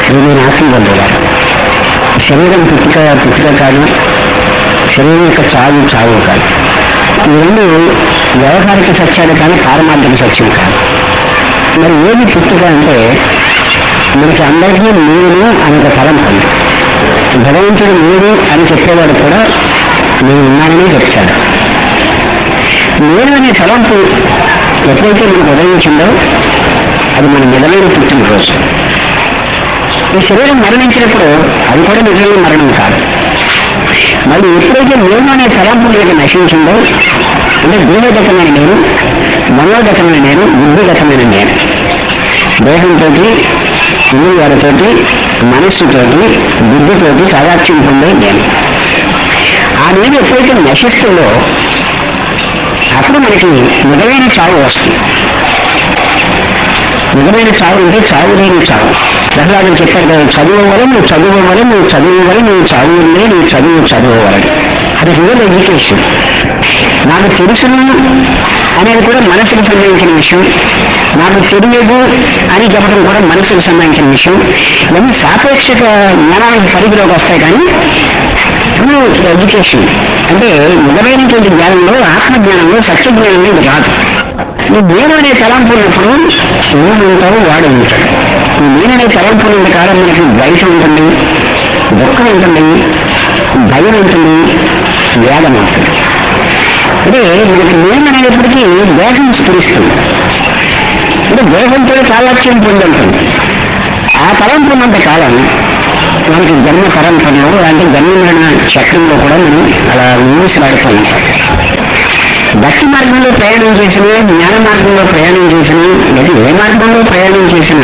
ఇది నేను ఆశీర్వాదం గారు శరీరం పుట్టుక పుట్టుక కాదు శరీరం యొక్క చావు చావు కాదు ఈ రెండు వ్యవహారిక సత్యాలు కానీ పారమార్థిక సత్యం కాదు మరి ఏది పుట్టుక అంటే మనకి అందరికీ నేను అనే ఒక తలంపు ఉంది భగవంతుడు నేను అని చెప్పేవాడు కూడా నేను ఉన్నానని చెప్తాడు నేను అనే తలంపు ఎప్పుడైతే మనకు ఉదయించిందో అది మన నిజమైన పుట్టినరోజు ఈ శరీరం మరణించినప్పుడు అది కూడా నిజమైన మరణం కాదు మళ్ళీ ఎప్పుడైతే నేను అనే తలంపు మీద నశించిందో అంటే దేవగతమైన నేను మనోగతమైన నేను బుద్ధిగతమైన నేను దేహంతో ఇంద్రియాలతోటి మనస్సుతోటి బుద్ధితోటి సాదాక్ష్యం పొందే నేను ఆ నేను ఎప్పుడైతే నశిస్తుందో అప్పుడు మనకి నిజమైన చావు వస్తుంది నిజమైన చావు అంటే చావు లేని చావు ప్రహ్లాదం చెప్పారు కదా చదువు వల్ల నువ్వు చదువు వల్ల నువ్వు చదువు వల్ల నువ్వు చదువులే నువ్వు చదువు చదవవలని అది రియల్ ఎడ్యుకేషన్ నాకు తెలుసును అనేది కూడా మనసుకు సంబంధించిన విషయం నాకు తెలియదు అని చెప్పడం కూడా మనసుకు సంబంధించిన విషయం ఇవన్నీ సాపేక్షక జ్ఞానానికి పరిధిలోకి వస్తాయి కానీ ట్రూ ఎడ్యుకేషన్ అంటే నిజమైనటువంటి జ్ఞానంలో ఆత్మజ్ఞానంలో సత్య జ్ఞానంలో ఇది రాదు ఈ నేను అనే తలంపు ఉన్నప్పుడు నువ్వు ఉంటావు వాడు ఉంటాడు ఈ నేను అనే తలంపు ఉన్నంత కాలం మనకి ద్వైతం ఉంటుంది దుఃఖం ఉంటుంది భయం ఉంటుంది వేదన ఉంటుంది అంటే మనకి నేను అనేటప్పటికీ దేహం స్ఫురిస్తుంది అంటే దేహంతో సాలక్ష్యం పొందుంటుంది ఆ తలంపు ఉన్నంత కాలం మనకి జన్మ పరంపరలో అంటే జన్మ మరణ చక్రంలో కూడా మనం అలా ఊసిలాడుతూ ఉంటాం భక్తి మార్గంలో ప్రయాణం చేసిన జ్ఞాన మార్గంలో ప్రయాణం చేసిన లేదా ఏ మార్గంలో ప్రయాణం చేసినా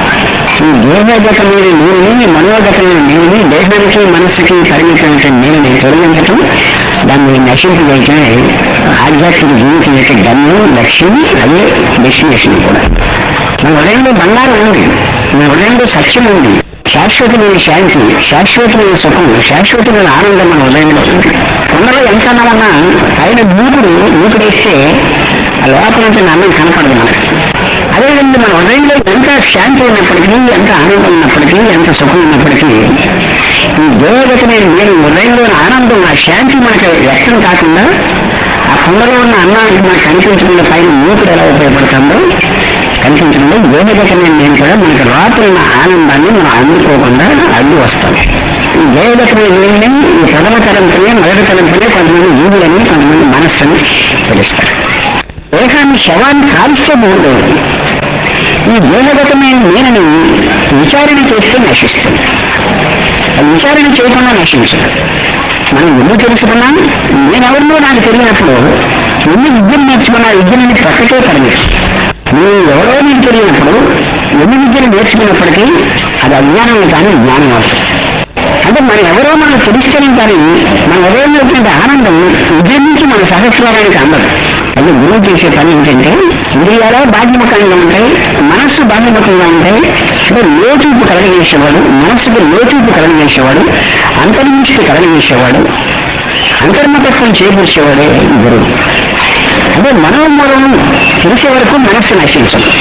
ఈ దేహగతమైన నేనుని మనోగతమైన నేనుని దేహానికి మనస్సుకి పరిమితమైన నేనుని తొలగించటం దాన్ని నశింపజేయటమే ఆధ్యాత్మిక జీవితం యొక్క గమ్యం లక్ష్యం అదే డెస్టినేషన్ కూడా మన హృదయంలో బంగారం ఉంది మన హృదయంలో సత్యం ఉంది శాశ్వతమైన శాంతి శాశ్వతమైన సుఖం శాశ్వతమైన ఆనందం మన హృదయంలో ఉంది కొందరు ఎంత అన్నామన్నా ఆయన మూకుడు మూకుడేస్తే ఆ లోపల నుంచి అన్నం కనపడదు మనకి అదేవిధంగా మన హృదయంలో ఎంత శాంతి ఉన్నప్పటికీ ఎంత ఆనందం ఉన్నప్పటికీ ఎంత సుఖం ఉన్నప్పటికీ ఈ దేవగతమైన నేను హృదయంలోని ఆనందం ఆ శాంతి మనకు వ్యక్తం కాకుండా ఆ కుండలో ఉన్న అన్నానికి మనకు కనిపించకుండా పైన మూకుడు ఎలా ఉపయోగపడుతుందో కనిపించడంలో దేవగతమైన నేను కూడా మనకు లోపల ఉన్న ఆనందాన్ని మనం అందుకోకుండా అడ్డు వస్తాం ఈ దేవగతమైన నేను ఈ ప్రథమ తలంపునే మొదటి తలంపునే కొంతమంది జీవులని కొంతమంది మనస్సుని పిలుస్తారు దేహాన్ని శవాన్ని కాల్స్తే బాగుండేది ఈ దేహగతమైన నేనని విచారణ చేస్తే నశిస్తుంది అది విచారణ చేయకుండా నశించదు మనం ఎన్ని తెలుసుకున్నాం నేనెవరినో నాకు తెలియనప్పుడు ఎన్ని విద్యను నేర్చుకున్నా విద్యలని ప్రక్కకే పరిమితం నువ్వు ఎవరో నీకు తెలియనప్పుడు ఎన్ని విద్యలు నేర్చుకున్నప్పటికీ అది అజ్ఞానం కానీ జ్ఞానం అవుతుంది అంటే మనం ఎవరో మనకు తెలుస్తేనే కానీ మన ఉదయంలో ఆనందం విద్య నుంచి మన సహస్రానికి అందదు అది గురువు చేసే పని ఏంటంటే ఇంద్రియాలు బాధ్యముఖంగా ఉంటాయి మనస్సు బాధ్యముఖంగా ఉంటాయి అంటే లోచూపు కలగజేసేవాడు మనస్సుకు లోచూపు కలగజేసేవాడు అంతర్నిష్టి కలగజేసేవాడు అంతర్మతత్వం చేకూర్చేవాడే గురువు అంటే మనోమూలం తెలిసే వరకు మనస్సు నశించదు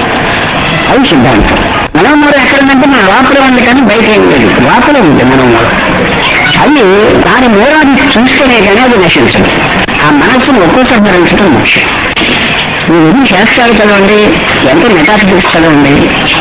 అది సిద్ధాంతం మనోమూలం ఎక్కడుందంటే మన లోపల ఉంది కానీ బయట ఏం లేదు లోపల ఉంది మనోమూలం అది దాని మూలాన్ని చూస్తేనే కానీ అది నశించదు ఆ మనస్సును ఒక్కోసారి భరించడం ముఖ్యం మీరు ఎన్ని శాస్త్రాలు చదవండి ఎంత మెటాఫిజిక్స్ చదవండి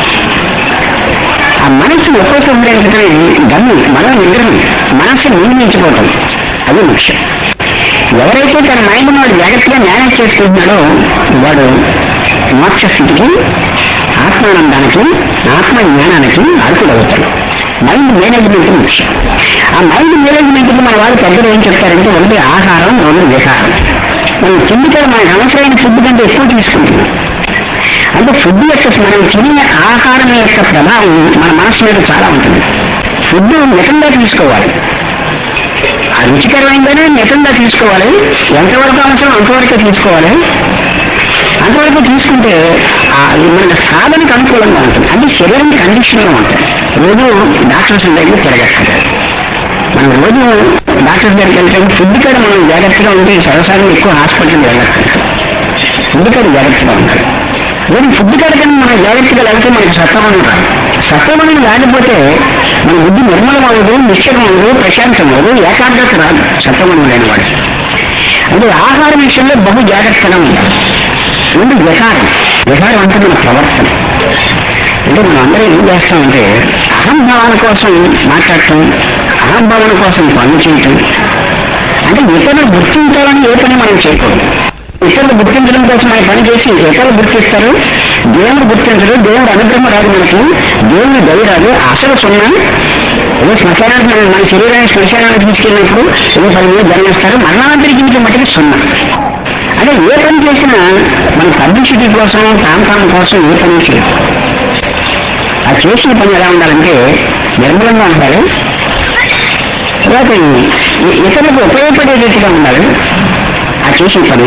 ఆ మనస్సును ఒక్కో సంహరించడమే గమ్యం మన నిగ్రహం మనస్సు నియమించుకోవటం అది ముఖ్యం ఎవరైతే తన మైండ్ వాడు జాగ్రత్తగా మేనేజ్ చేసుకుంటున్నాడో వాడు మోక్ష స్థితికి ఆత్మానందానికి ఆత్మ జ్ఞానానికి అర్హుడవుతాడు మైండ్ మేనేజ్మెంట్ ముఖ్యం ఆ మైండ్ మేనేజ్మెంట్కి మన వాళ్ళు పెద్దలు ఏం చెప్తారంటే ఒకటి ఆహారం రెండు విహారం మనం తిండి కూడా మనకు అవసరమైన ఫుడ్ కంటే ఎక్కువ తీసుకుంటున్నాం అంటే ఫుడ్ యొక్క మనం తినే ఆహారం యొక్క ప్రభావం మన మనసు మీద చాలా ఉంటుంది ఫుడ్ మితంగా తీసుకోవాలి ఆ రుచికరమైందనే మితంగా తీసుకోవాలి ఎంతవరకు అవసరం అంతవరకే తీసుకోవాలి అంతవరకు తీసుకుంటే ఆ అది మన సాధనకు అనుకూలంగా ఉంటుంది అంటే శరీరం కండిషన్గా ఉంటుంది రోజు డాక్టర్స్ దగ్గర తిరగక్కర్లేదు మనం రోజు డాక్టర్స్ దగ్గరికి వెళ్తే ఫుడ్ కూడా మనం జాగ్రత్తగా ఉంటే సర్వసాధారణ ఎక్కువ హాస్పిటల్కి వెళ్ళక్కర్లేదు ఫుడ్ కూడా జాగ్రత్తగా ఉండాలి ఏది ఫుడ్ కడకని మనం జాగ్రత్తగా లేకపోతే మనకి సత్వమనం రాదు సత్వమనం రాకపోతే మన బుద్ధి నిర్మలం అవ్వదు నిశ్చలం అవ్వదు ప్రశాంతం అవ్వదు ఏకాగ్రత రాదు సత్వమనం లేని వాడు అంటే ఆహార విషయంలో బహు జాగ్రత్తగా ఉండాలి ముందు విహారం విహారం అంటే మన ప్రవర్తన అంటే మనం అందరం ఏం చేస్తామంటే అహంభావన కోసం మాట్లాడటం అహంభావన కోసం పనులు చేయటం అంటే ఇతరులు గుర్తించాలని ఏ పని మనం చేయకూడదు ఇతరులు గుర్తించడం కోసం మన పని చేసి ఇతరులు గుర్తిస్తారు దేవుడు గుర్తించడు దేవుడు అనుగ్రహం రాదు మనకి దేవుని దయ రాదు అసలు సున్నా ఏదో శ్మశానానికి మనం మన శరీరాన్ని శ్మశానానికి తీసుకెళ్ళినప్పుడు ఏదో పది మంది జన్మిస్తారు మరణాంతరి జీవితం మటుకు సున్నా అదే ఏ పని చేసినా మన పబ్లిసిటీ కోసం ప్రాంతాల కోసం ఏ పని చేయదు ఆ చేసిన పని ఎలా ఉండాలంటే నిర్మలంగా ఉండాలి తర్వాత ఇ- ఇతరులకు ఉపయోగపడేటట్టుగా ఉండాలి ఆ చేసిన పని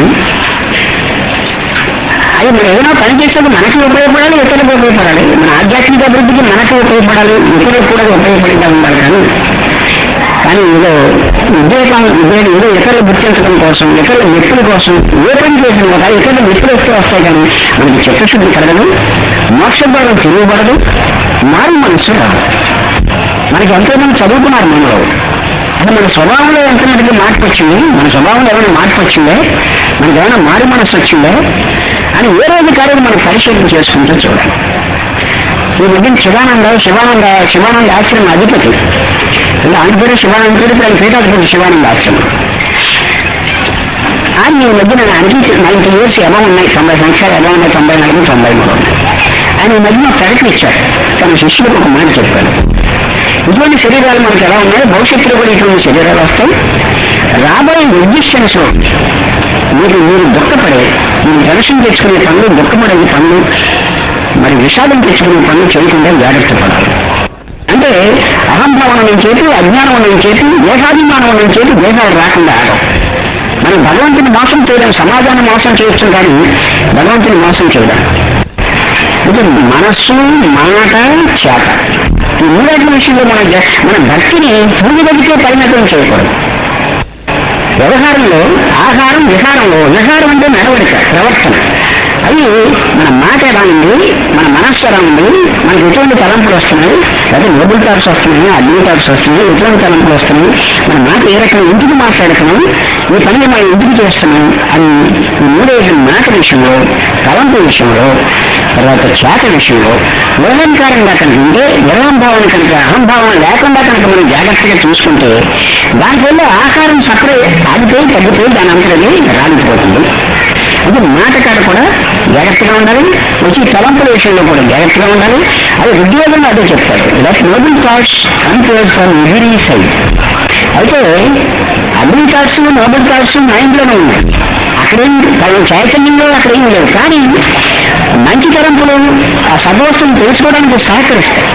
అది మనం ఏదైనా పని చేసేది మనకి ఉపయోగపడాలి ఇతరులకు ఉపయోగపడాలి మన ఆధ్యాత్మిక అభివృద్ధికి మనకు ఉపయోగపడాలి ఇతరులకు కూడా ఉపయోగపడేలా ఉండాలి కానీ కానీ ఏదో ఉద్యోగం ఉద్యోగం ఏదో ఇతరులు గుర్తించడం కోసం ఇతరుల వ్యక్తుల కోసం ఏ పని చేసిన కూడా ఇతరుల వ్యక్తులు వస్తే వస్తాయి కానీ మనకి చిత్తశుద్ధి కలగదు మోక్షభావం తిరుగుబడదు మారు మనస్సు రాదు మనకి ఎంతోమంది చదువుకున్నారు మనలో అంటే మన స్వభావంలో ఎంత మటుకు మార్పు వచ్చింది మన స్వభావంలో ఏమైనా మార్పు వచ్చిందే మనకి ఏమైనా మారు మనస్సు వచ్చిందే అని ఏ రోజు కాలేదు మనం పరిశీలన చేసుకుంటూ చూడాలి ఈ మధ్య శివానంద శివానంద శివానంద ఆశ్రమం అధిపతి అంటే ఆయన పేరు శివానంద పేరు ఇప్పుడు ఆయన పీఠాధిపతి శివానంద ఆశ్రమం ఆయన ఈ మధ్యన ఆయనకి నలభై ఇయర్స్ ఎలా ఉన్నాయి తొంభై సంవత్సరాలు ఎలా ఉన్నాయి తొంభై నాలుగు తొంభై మూడు ఉన్నాయి. ఆయన ఈ మధ్యన ప్రకటన ఇచ్చారు తన శిష్యులకు ఒక మాట చెప్పారు ఇటువంటి శరీరాలు మనకు ఎలా ఉన్నాయో భవిష్యత్తులో కూడా ఇటువంటి శరీరాలు వస్తాయి రాబోయే ఎగ్జిస్టెన్స్ లో మీరు మీరు దుఃఖపడే మీరు దర్శనం తెచ్చుకునే పనులు దుఃఖపడే పనులు మరి విషాదం తెచ్చుకునే పనులు చేయకుండా జాగ్రత్త పడాలి అంటే అహంభావన నుంచేటి అజ్ఞానం నుంచేటి దేహాభిమానం నుంచేటి దేహాలు రాకుండా ఆగం మనం భగవంతుని మోసం చేయడం సమాజాన్ని మోసం చేయొచ్చు కానీ భగవంతుని మోసం చేయడం ఇది మనస్సు మాట చేత ఈ మూడాటి విషయంలో మన జ- మన భక్తిని పూర్వగతికే పరిమితం చేయకూడదు వ్యవహారంలో ఆహారం విహారంలో విహారం అంటే నడవడిక ప్రవర్తన అవి మన మాట ఎలా ఉంది మన మనస్సు ఎలా ఉంది మనకి ఎటువంటి తలంపులు వస్తున్నాయి లేదా నోబుల్ థాట్స్ వస్తున్నాయి అగ్ని థాట్స్ వస్తున్నాయి ఎటువంటి తలంపులు వస్తున్నాయి మన మాట ఏ రకంగా ఎందుకు మాట్లాడుతున్నాం ఈ పనిని మనం ఎందుకు చేస్తున్నాం అని ఈ మూడేసి మాట విషయంలో తలంపు విషయంలో తర్వాత చేత విషయంలో నిరంకారంగా కనుక ఉంటే నిరంభావన కనుక అహంభావన లేకుండా కనుక మనం జాగ్రత్తగా చూసుకుంటే దానివల్ల ఆహారం సపరే ఆగిపోయి తగ్గిపోయి దాని అంతరది రాలిపోతుంది అంటే మాట కాడ కూడా జాగ్రత్తగా ఉండాలి వచ్చి తలంపుల విషయంలో కూడా జాగ్రత్తగా ఉండాలి అది ఉద్యోగంలో అదే చెప్తారు that noble thoughts confuse from every side అయితే అగ్ని థాట్స్ నోబుల్ థాట్స్ మైండ్లోనే ఉన్నాయి అక్కడేం వాళ్ళ చైతన్యంలో అక్కడేం లేవు కానీ మంచి తరంపులు ఆ సద్వస్తుని తెలుసుకోవడానికి సహకరిస్తాయి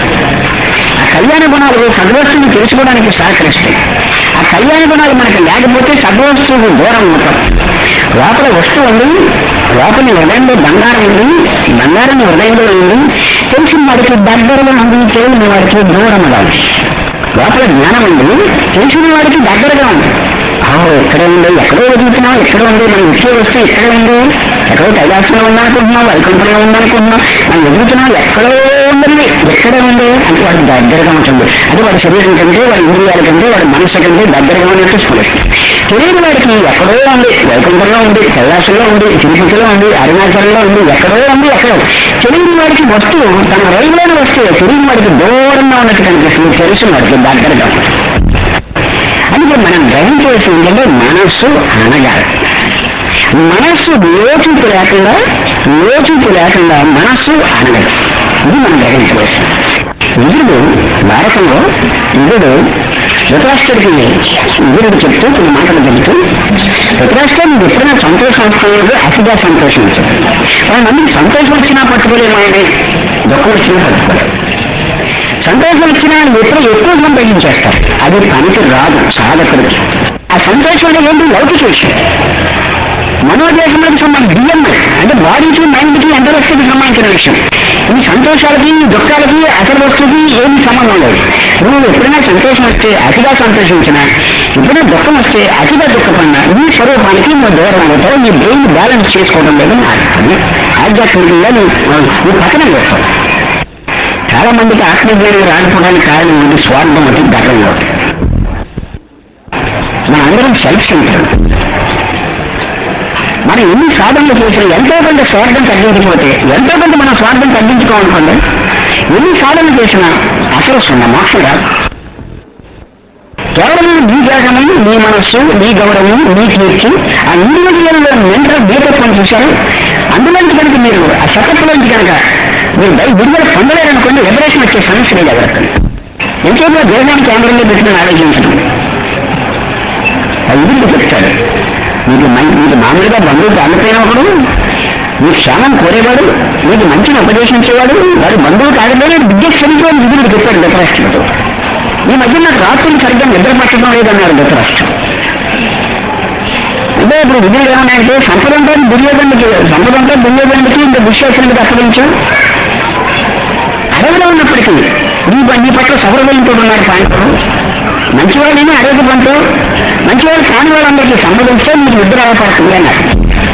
ఆ కళ్యాణ గుణాలు సద్వస్తుని తెలుసుకోవడానికి సహకరిస్తాయి ఆ కళ్యాణ గుణాలు మనకి లేకపోతే సద్వస్తువు దూరం ఉంటాం లోపల వస్తువు ఉంది లోపల హృదయంలో బంగారం ఉంది బంగారం హృదయంలో ఉంది తెలిసిన వాడికి దగ్గరలో ఉంది తెలియని వాడికి దూరంగా ఉంది లోపల జ్ఞానం ఉంది తెలిసిన వాడికి దగ్గరగా ఉంది ఆ, ఇక్కడే ఉంది ఎక్కడో వెతుకుతున్నావు ఎక్కడ ఉంది మనం ఇచ్చే వస్తే ఇక్కడే ఉంది ఎక్కడో కైలాసంలో ఉందనుకుంటున్నావు వైకుంఠంలో ఉందనుకుంటున్నావు మనం వెతుకుతున్నావు ఎక్కడో ఉందండి ఎక్కడే ఉంది అంటే వాడికి దగ్గరగా ఉంటుంది అది వాడి శరీరం కంటే వాడి ఇంద్రియాల కంటే వాడి మనసు కంటే దగ్గరగా ఉన్నట్టు స్ఫురిస్తుంది తెలియని వాడికి ఎక్కడో ఉంది వైకుంఠంలో ఉంది కైలాసంలో ఉంది తిరుపతిలో ఉంది అరుణాచలంలో ఉంది ఎక్కడో ఉంది ఎక్కడో తెలియని వాడికి వస్తువు తన రైలులోని వస్తువు తెలియని వాడికి దూరంగా ఉన్నట్టు కనిపిస్తుంది తెలిసిన వాడికి దగ్గరగా ఉంటుంది అందుకే మనం గ్రహించేసి ఏంటంటే మనస్సు అనగాలి మనస్సు లోచుపు లేకుండా లోచుపు లేకుండా మనస్సు అనగదు ఇది మనం గ్రహించవలసింది విధుడు భారతంలో విధుడు ధృతరాష్ట్రుడికి విధుడు చెప్తూ కొన్ని మాటలు చెబుతూ ధృతరాష్ట్రుడు నీకు ఎప్పుడైనా సంతోషం వస్తున్నది అతిగా సంతోషం వచ్చింది వాళ్ళ మందికి సంతోషం వచ్చినా పట్టుకోలేమండి దుఃఖం వచ్చినా పట్టుకోలేదు సంతోషం వచ్చినా ఎప్పుడు ఎక్కువ సంతోషించేస్తారు అది పనికి రాదు సాధకుడికి ఆ సంతోషం అనేది ఏంటి లౌకిక విషయం మనోదేశంలోకి సంబంధించి డిఎంఐ అంటే బాడీకి మైండ్కి అంతరస్థితికి సంబంధించిన విషయం ఈ సంతోషాలకి ఈ దుఃఖాలకి అసలు వస్తువుకి ఏమి సంబంధం లేదు నువ్వు ఎప్పుడైనా సంతోషం వస్తే అతిగా సంతోషించినా ఎప్పుడైనా దుఃఖం వస్తే అతిగా దుఃఖపడినా నీ స్వరూపానికి నువ్వు దూరం అవుతావు నీ బ్రెయిన్ బ్యాలెన్స్ చేసుకోవడం లేదు అది ఆధ్యాత్మికంగా నువ్వు నువ్వు పక్కన వేస్తావు చాలా మందికి ఆత్మజ్ఞానం రాకపోవడానికి కారణం ఉంది స్వార్థం ఒకటి గతం ఒకటి మన అందరం సెల్ఫ్ సెంటర్ మనం ఎన్ని సాధనలు చేసినా ఎంతో కొంత స్వార్థం తగ్గించకపోతే ఎంతో కొంత మన స్వార్థం తగ్గించుకోవాలనుకోండి ఎన్ని సాధనలు చేసినా అసలు సున్న మోక్షం రాదు కేవలం నీ దేశము నీ మనస్సు నీ గౌరవం నీ కీర్తి ఆ ఇండివిజువల్లో మెంటల్ దీపత్వం చూశారు అందులోంచి కనుక మీరు ఆ సెటప్లోంచి కనుక మీరు బయట విడుదల పొందలేరనుకోండి లిబరేషన్ వచ్చే సమస్య లేదు ఎవరికి ఎంతసేపు దేశానికి కేంద్రంలో పెట్టుకుని ఆలోచించడం అది ఇది చెప్తాడు మీకు మం- మీకు మామూలుగా బంధువులు కాకపోయినా ఒకడు మీకు క్షేమం కోరేవాడు మీకు మంచిని ఉపదేశించేవాడు వాడు బంధువు కాకపోయినా బిగ్గెస్ట్ చరిత్ర విధులు చెప్పాడు ధృతరాష్ట్రుడు ఈ మధ్య నాకు రాత్రులు సరిగ్గా నిద్ర పట్టడం లేదన్నాడు ధృతరాష్ట్రుడు అంటే ఇప్పుడు విధులు ఏమన్నాయంటే సంపద అంటే దుర్యోధనుడికి సంపద అంటే దుర్యోధనుడికి ఇంకా దుశ్శాసనుడికి అప్పగించాం అడవిలో ఉన్నప్పటికీ నీ నీ పట్ల సౌరభయంతో ఉన్నారు పాయింట్లు మంచివాళ్ళని అడవి పంటూ మంచివాళ్ళు కాని వాళ్ళందరికీ సంబంధింస్తే నీకు నిద్ర అవపడుతుంది అన్నారు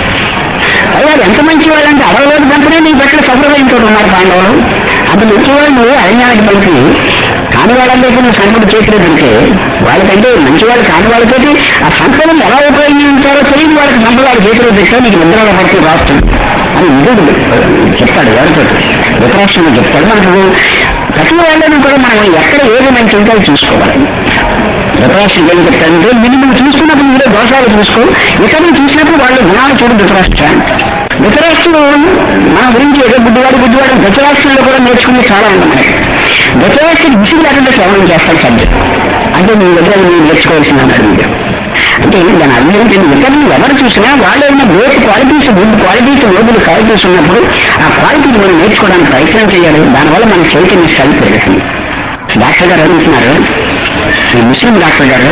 అయ్యా ఎంత మంచి వాళ్ళంటే అడవిలోకి పంపినే నీ పట్ల సౌరభయంతో ఉన్నారు పాండవులు అంత మంచివాళ్ళు నువ్వు అరణ్యానికి పంపి కాని వాళ్ళందరికీ నువ్వు సంపద చేసినట్టుంటే వాళ్ళకంటే మంచివాళ్ళు కాని వాళ్ళతోటి ఆ సంపదను ఎలా ఉపయోగించాలో తెలియని వాళ్ళకి సంపదాలు చేతిలో పెట్టా నీకు నిద్రలో పడుతూ రాస్తుంది అని నిధుడు చెప్తాడు ఎవరితో వికరాష్ట్రంలో చెప్తాడు మనకు ప్రతి వాళ్ళని కూడా మనం ఎక్కడ ఏది మంచి ఉంటే అది చూసుకోవాలి ధృతరాష్ట్రం ఏం చెప్తాడంటే మినిమం చూసుకున్నప్పుడు మీరే దోషాలు చూసుకో ఇతరులు చూసినప్పుడు వాళ్ళు గుణాలు చూడు ధృతరాష్ట్ర ధృతరాష్ట్రుడు మన గురించి ఏదో బుద్ధివాడు బుద్ధివాడు ధృతరాష్ట్రంలో కూడా నేర్చుకునే చాలా ఉంది మనకి ధృతరాష్ట్రుడు విసుగు లేకుండా సేవనం చేస్తాడు సబ్జెక్ట్ అంటే మీ దగ్గర మీరు నేర్చుకోవాల్సింది అన్నాడు మీరు అంటే దాని అర్థం ఏంటంటే ఇతరులు ఎవరు చూసినా వాళ్ళు ఏమైనా great qualities good qualities noble qualities ఉన్నప్పుడు ఆ క్వాలిటీని మనం నేర్చుకోవడానికి ప్రయత్నం చేయాలి దానివల్ల మన చైతన్య స్థాయి పెరుగుతుంది డాక్టర్ గారు అడుగుతున్నారు ఈ ముస్లిం డాక్టర్ గారు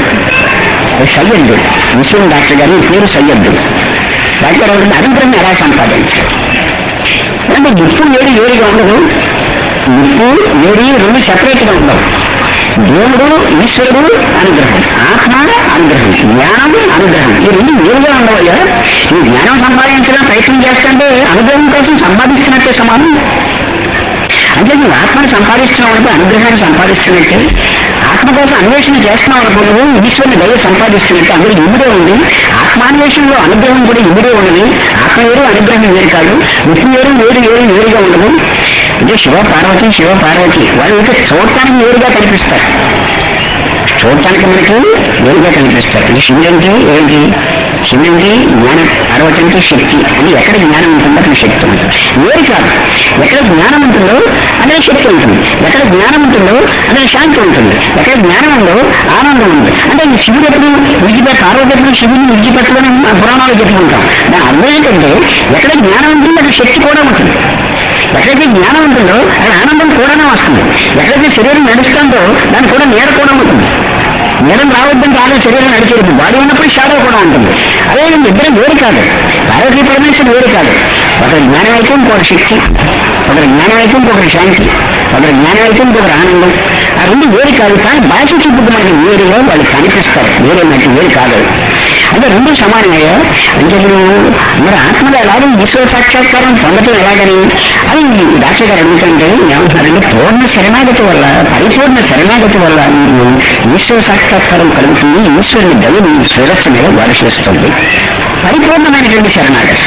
ఈ సయ్యద్ ముస్లిం డాక్టర్ గారు ఈ పేరు సయ్యద్ డాక్టర్ గారు అనుగ్రహం ఎలా సంపాదించారు అంటే నిప్పు వేడి వేడిగా ఉండదు నిప్పు వేడి రెండు సెపరేట్ గా ఉండవు దేవుడు ఈశ్వరుడు అనుగ్రహం ఆత్మ అనుగ్రహం జ్ఞానం అనుగ్రహం ఈ రెండు వేరుగా ఉండవయ్యా ఈ జ్ఞానం సంపాదించడం ప్రయత్నం చేస్తుంటే అనుగ్రహం కోసం సంపాదిస్తున్నట్టే సమానం అంటే నువ్వు ఆత్మను సంపాదిస్తున్నావు అంటే అనుగ్రహాన్ని సంపాదిస్తున్నట్టే ఆత్మ కోసం అన్వేషణ చేస్తున్నావు అనుకో నువ్వు ఈశ్వరుని దయ సంపాదిస్తున్నట్టు అందులో ఇమిడే ఉంది ఆత్మాన్వేషణలో అనుగ్రహం కూడా ఇమిడే ఉన్నది ఆత్మ వేరు అనుగ్రహం వేరు కాదు ముక్తి వేరు వేరు వేరు వేరుగా ఉండదు అంటే శివ పార్వతి శివ పార్వతి వాళ్ళు ఇంకా చూడటానికి వేరుగా కనిపిస్తారు చూడటానికి మనకి వేరుగా కనిపిస్తారు అంటే శివుడు అంటే ఏంటి శివుడు అంటే జ్ఞానం పార్వతి అంటే శక్తి అంటే ఎక్కడ జ్ఞానం ఉంటుందో అక్కడ శక్తి ఉంటుంది వేరు కాదు ఎక్కడ జ్ఞానం ఉంటుందో అక్కడ శక్తి ఉంటుంది ఎక్కడ జ్ఞానం ఉంటుందో అక్కడ శాంతి ఉంటుంది ఎక్కడ జ్ఞానం ఉందో ఆనందం ఉంది అంటే ఈ శివుడు ఎప్పుడు విడిచిపెట్టి పార్వతి ఎప్పుడు శివుడిని విడిచిపెట్టదని మన పురాణాలు చెప్పుకుంటాం దాని అర్థం ఏంటంటే ఎక్కడ జ్ఞానం ఉంటుందో అక్కడ శక్తి కూడా ఉంటుంది ఎక్కడైతే జ్ఞానం ఉంటుందో అక్కడ ఆనందం కూడానే వస్తుంది ఎక్కడైతే శరీరం నడుస్తుందో దానికి కూడా నీడ కూడా ఉంటుంది నీడం రావద్దంటే ఆడే శరీరం నడిచేది బాడీ ఉన్నప్పుడు షాడో కూడా ఉంటుంది అదే ఇద్దరం వేరు కాదు పార్వతీ పరమేశ్వరుడు వేరు కాదు ఒకరి జ్ఞానం అయితే ఇంకొకరి శక్తి ఒకరి జ్ఞానం అయితే ఇంకొకరి శాంతి ఒకరి జ్ఞానం అయితే ఇంకొకరి ఆనందం ఆ రెండు వేరు కాదు కానీ భాష చూపుతూ మనకి వేరుగా వాళ్ళు కనిపిస్తారు వేరే నాకు వేరు కాదు అంటే రెండు సమానమయ్యా అంటే నువ్వు మరి ఆత్మలో ఎలాగో ఈశ్వర సాక్షాత్కారం పొందటం ఎలాగని అది డాక్టర్ గారు అడుగుతుంటే ఏమంటున్నారంటే పూర్ణ శరణాగతి వల్ల పరిపూర్ణ శరణాగతి వల్ల నీకు ఈశ్వర సాక్షాత్కారం కలుగుతుంది ఈశ్వరుని దయ నీ శిరస్సు మీద వర్షిస్తుంది పరిపూర్ణమైనటువంటి శరణాగతి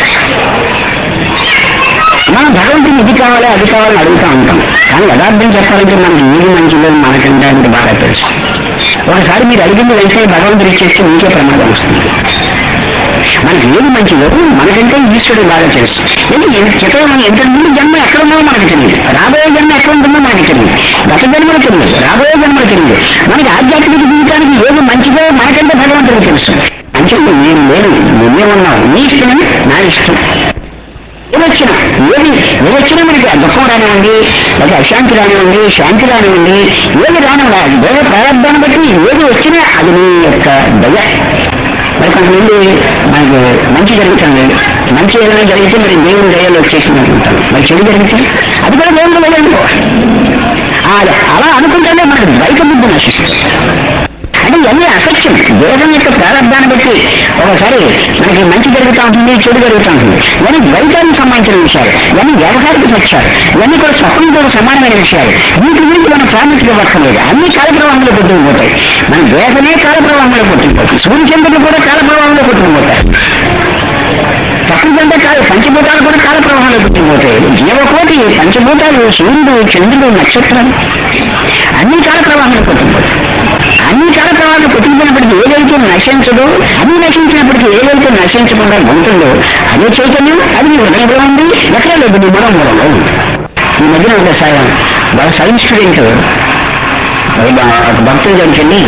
మనం భగవంతుని ఇది కావాలి అది కావాలని అడుగుతూ ఉంటాం కానీ యథార్థం చెప్పాలంటే మనకి ఏది మంచిదో మనకంటే అంటే బాగా తెలుసు ఒకసారి మీరు అడిగింది వెంటనే భగవంతుడు ఇచ్చేస్తే మీకే ప్రమాదం వస్తుంది మనకి ఏది మంచిదో మనకంటే ఈశ్వరుడు బాగా తెలుసు ఎందుకు క్రితం మనం ఎంత ముందు జన్మ ఎక్కడ ఉందో మనకు తెలియదు రాబోయే జన్మ ఎక్కడ ఉంటుందో మనకి తెలియదు గత జన్మలు తెలియదు రాబోయే జన్మలు తెలియదు మనకి ఆధ్యాత్మిక జీవితానికి ఏది మంచిదో మనకంటే భగవంతుడికి తెలుసు అంటే నేను లేను నువ్వే ఉన్నావు నీ ఇష్టం నా ఇష్టం ఏదొచ్చినా ఏది ఏదొచ్చినా మనకి ఆ దుఃఖం రానివ్వండి లేకపోతే అశాంతి రానివ్వండి శాంతి రానివ్వండి ఏది రానివ్వండి దేవ ప్రారంభాన్ని బట్టి ఏది వచ్చినా అది నీ యొక్క దయ మరి కొంతమంది మనకి మంచి జరుగుతుంది మంచి ఏదైనా జరిగితే మరి దేవుని దయలో వచ్చేసింది అనుకుంటాను మరి చెడు జరిగితే అది కూడా దేవుడు లేదనుకో ఆ, అలా అనుకుంటేనే మనకు ద్వైత బుద్ధి నశిస్తుంది అంటే ఇవన్నీ అసత్యం దేహం యొక్క ప్రారంభాన్ని బట్టి ఒకసారి మనకి మంచి జరుగుతూ ఉంటుంది చెడు జరుగుతూ ఉంటుంది ఇవన్నీ ద్వైతానికి సంబంధించిన విషయాలు ఇవన్నీ వ్యవహారిక సత్యాలు ఇవన్నీ కూడా స్వప్నంతో సమానమైన విషయాలు వీటి గురించి మనం ప్రాముఖ్యపక్కర్లేదు అన్ని కాలప్రవాహంలో కొట్టుకుపోతాయి మన దేహమే కాలప్రవాహంలో కొట్టుకుపోతాయి సూర్యచంద్రులు కూడా కాలప్రవాహంలో కొట్టుకుపోతాయి ప్రపంచంతో కాదు పంచభూతాలు కూడా కాల ప్రవాహంలో పుట్టిపోతాయి జీవకోటి పంచభూతాలు సూర్యుడు చంద్రుడు నక్షత్రాలు అన్ని కాల ప్రవాహంలో పుట్టిపోతాయి అన్ని కాల ప్రవాహంలో పుట్టిపోయినప్పటికీ ఏదైతే నశించదో అన్ని నశించినప్పటికీ ఏదైతే నశించకుండా ఉంటుందో అదే చైతన్యం అది నీ హృదయంలో ఉంది ఎక్కడ లేదు నీ మనం మూలంలో ఉంది ఈ మధ్యన ఒక స- ఒక సైన్స్ స్టూడెంట్ ఒక బ- ఒక భక్తుల దగ్గరికి వెళ్ళి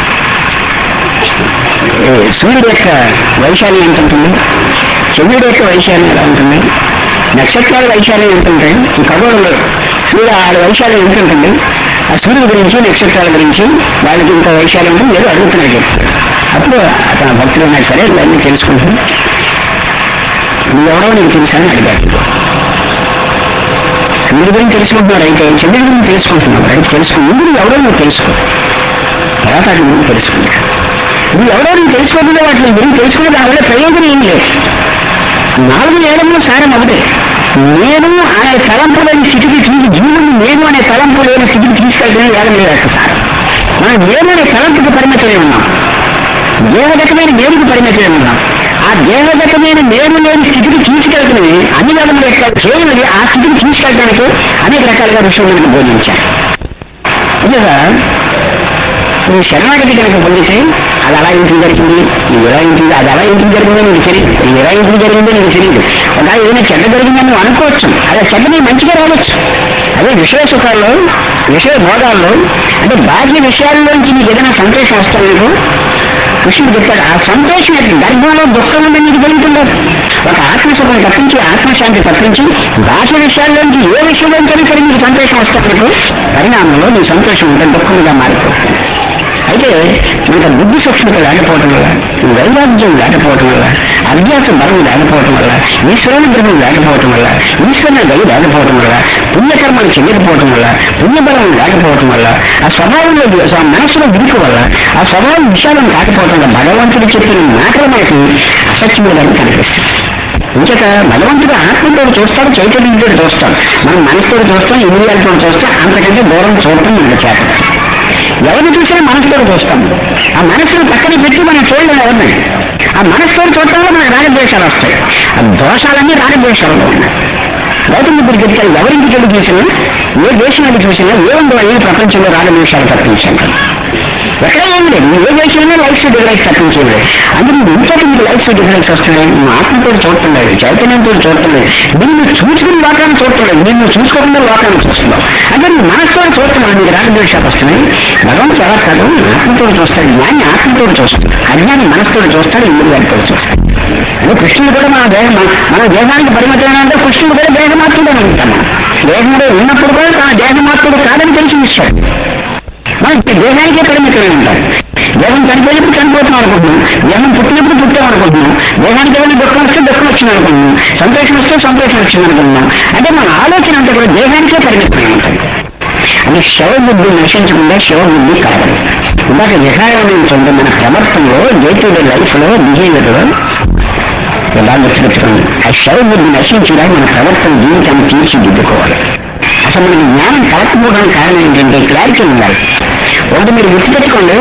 ఏ, సూర్యుడు యొక్క వైశాల్యం ఎంత ఉంటుంది చంద్రుడు యొక్క వైశాల్యం ఎలా ఉంటుంది నక్షత్రాల వైశాల్యం ఎంత ఉంటాయి ఈ ఖగోళంలో సూర్య వాళ్ళ వైశాల్యం ఎంత ఉంటుంది ఆ సూర్యుడి గురించి నక్షత్రాల గురించి వాళ్ళకి ఇంత వైశాల్యం ఉంటుంది ఏదో అడుగుతున్నాడు అప్పుడు అతను భక్తులు ఉన్నాయి సరే ఇవన్నీ తెలుసుకుంటాను నువ్వు ఎవరో నీకు తెలుసా అని అడిగాడు సూర్యుడి గురించి తెలుసుకుంటున్నాడు అయితే చంద్రుడి గురించి తెలుసుకుంటున్నావు అయితే తెలుసుకు ముందు నువ్వు ఎవరో నువ్వు తెలుసుకో తర్వాత వాటి గురించి తెలుసుకుంటా నువ్వు ఎవరో నువ్వు తెలుసుకోకుండా వాటిని గురించి తెలుసుకునే దానివల్ల ప్రయోజనం ఏం లేదు నాలుగు వేలంలో సారం ఒకటే నేను అనే తలంపు లేని స్థితికి తీసి జీవుని నేను అనే తలంపు లేని స్థితికి తీసుకెళ్తేనే వేలం లేదు అసలు సారం మనం నేను అనే తలంపుకి పరిమితమై ఉన్నాం దేహగతమైన నేరుకు పరిమితమై ఉన్నాం ఆ దేహగతమైన నేను లేని స్థితికి తీసుకెళ్తేనే అన్ని వేలములు యొక్క చేయమని ఆ స్థితికి తీసుకెళ్ళడానికి అనేక రకాలుగా ఋషులు మనకు బోధించారు నిజంగా నువ్వు శరణాగతి కనుక పొందితే అది అలా ఇంటికి జరిగింది నువ్వు ఎలా ఇంటికి అది అలా ఇంటికి జరిగిందో నీకు తెలియదు నువ్వు ఎలా ఇంటికి జరిగిందో నీకు తెలియదు ఒకవేళ ఏదైనా చెడ్డ జరిగిందని నువ్వు అనుకోవచ్చు అదే చెడ్డ నీకు మంచిగా రావచ్చు అదే విషయ సుఖాల్లో విషయ భోగాల్లో అంటే బాహ్య విషయాల్లోంచి నీకు ఏదైనా సంతోషం వస్తుంది నీకు కృష్ణుడు చెప్తాడు ఆ సంతోషం యొక్క గర్భంలో దుఃఖం ఉందని నీకు తెలుగుతుండదు ఒక ఆత్మసుఖం తప్పించి ఆత్మశాంతి తప్పించి బాహ్య విషయాల్లోంచి ఏ విషయంలో సరే నీకు సంతోషం వస్తుంది నీకు పరిణామంలో నీ సంతోషం ఉంటే దుఃఖంగా మారిపోతుంది అయితే మనకు బుద్ధి సూక్ష్మత లేకపోవటం వల్ల వైరాగ్యం లేకపోవటం వల్ల అభ్యాస బలం లేకపోవటం వల్ల ఈశ్వరానుగ్రహం లేకపోవటం వల్ల ఈశ్వరుని దయ లేకపోవటం వల్ల పుణ్యకర్మలు చెందకపోవటం వల్ల పుణ్యబలం లేకపోవటం వల్ల ఆ స్వభావంలో ఆ మనసులో విరుకు వల్ల ఆ స్వభావం విశాలం కాకపోవటం వల్ల భగవంతుడు చెప్పిన మాటలు మనకి అసత్యములుగా కనిపిస్తుంది ఇంకేత భగవంతుడు ఆత్మతో చూస్తాడు చైతన్యంతో చూస్తాడు మనం మనసుతో చూస్తాం ఇంద్రియాలతో చూస్తాం అంతకంటే దూరం చూడటం మనకు చేత ఎవరిని చూసినా మనసుతో చూస్తాం ఆ మనసును పక్కన పెట్టి మనం చూడలేము ఎవరిని ఆ మనసుతో చూడటంలో మనకు రాగద్వేషాలు వస్తాయి ఆ దోషాలన్నీ రాగద్వేషాలలో ఉన్నాయి గౌతమ బుద్ధుడు చెప్తారు ఎవరింటికి వెళ్ళి చూసినా ఏ దేశం వెళ్ళి చూసినా ఏ ఉందో ఈ ప్రపంచంలో రాగద్వేషాలు తప్పించాను ఎక్కడ ఏం లేదు నువ్వు ఏ దేశంలో లైఫ్ డిఫరెన్స్ తప్పించేది అందుకు నువ్వు ఇంట్లో నీకు లైఫ్ డిఫరెన్స్ వస్తున్నాయి నువ్వు ఆత్మతో చూడటం లేదు చైతన్యంతో చూడటం లేదు నిన్ను చూసుకుని లోకాన్ని చూడటం లేదు నిన్ను చూసుకోకుండా లోకాన్ని చూస్తున్నావు అంటే నువ్వు మనసుతో చూస్తున్నావు నీకు రాగద్వేషాలు వస్తున్నాయి భగవంతుడు ఎలా కాదు ఆత్మతో చూస్తాడు జ్ఞాని ఆత్మతో చూస్తాడు అజ్ఞాని మనసుతో చూస్తాడు ఇంద్రియాలతో చూస్తాడు అదే కృష్ణుడు కూడా మన దేహం మన- మన దేహానికి పరిమితమైన అంటే కృష్ణుడు కూడా దేహమాత్రుడే ఉంటాం మనం దేహంలో ఉన్నప్పుడు కూడా తన దేహమాత్రుడు కాదని తెలిసి ఇస్తాడు మనం దేహానికే పరిమితమై ఉంటాం దేహం చనిపోయినప్పుడు చనిపోతాం అనుకుంటున్నాం దేహం పుట్టినప్పుడు పుట్టాం అనుకుంటున్నాం దేహానికి ఏమైనా దుఃఖం వస్తే దుఃఖం వచ్చింది అనుకుంటున్నాం సంతోషం వస్తే సంతోషం వచ్చింది అనుకుంటున్నాం అంటే మన ఆలోచన అంతా కూడా దేహానికే పరిమితమై ఉంటుంది అది శవబుద్ధి నశించకుండా శవబుద్ధి కలగదు ఇందాక విహారం చూడండి మన ప్రవర్తనలో డే టు డే లైఫ్ లో బిహేవియర్ లో ఎలా గుర్తుపెట్టుకోండి ఆ శవబుద్ధి నశించడానికి మన ప్రవర్తన జీవితాన్ని తీర్చిదిద్దుకోవాలి అసలు మనకి జ్ఞానం కలగకపోవడానికి కారణం ఏంటంటే క్లారిటీ ఉండాలి ఒకటి మీరు గుర్తుపెట్టుకోండి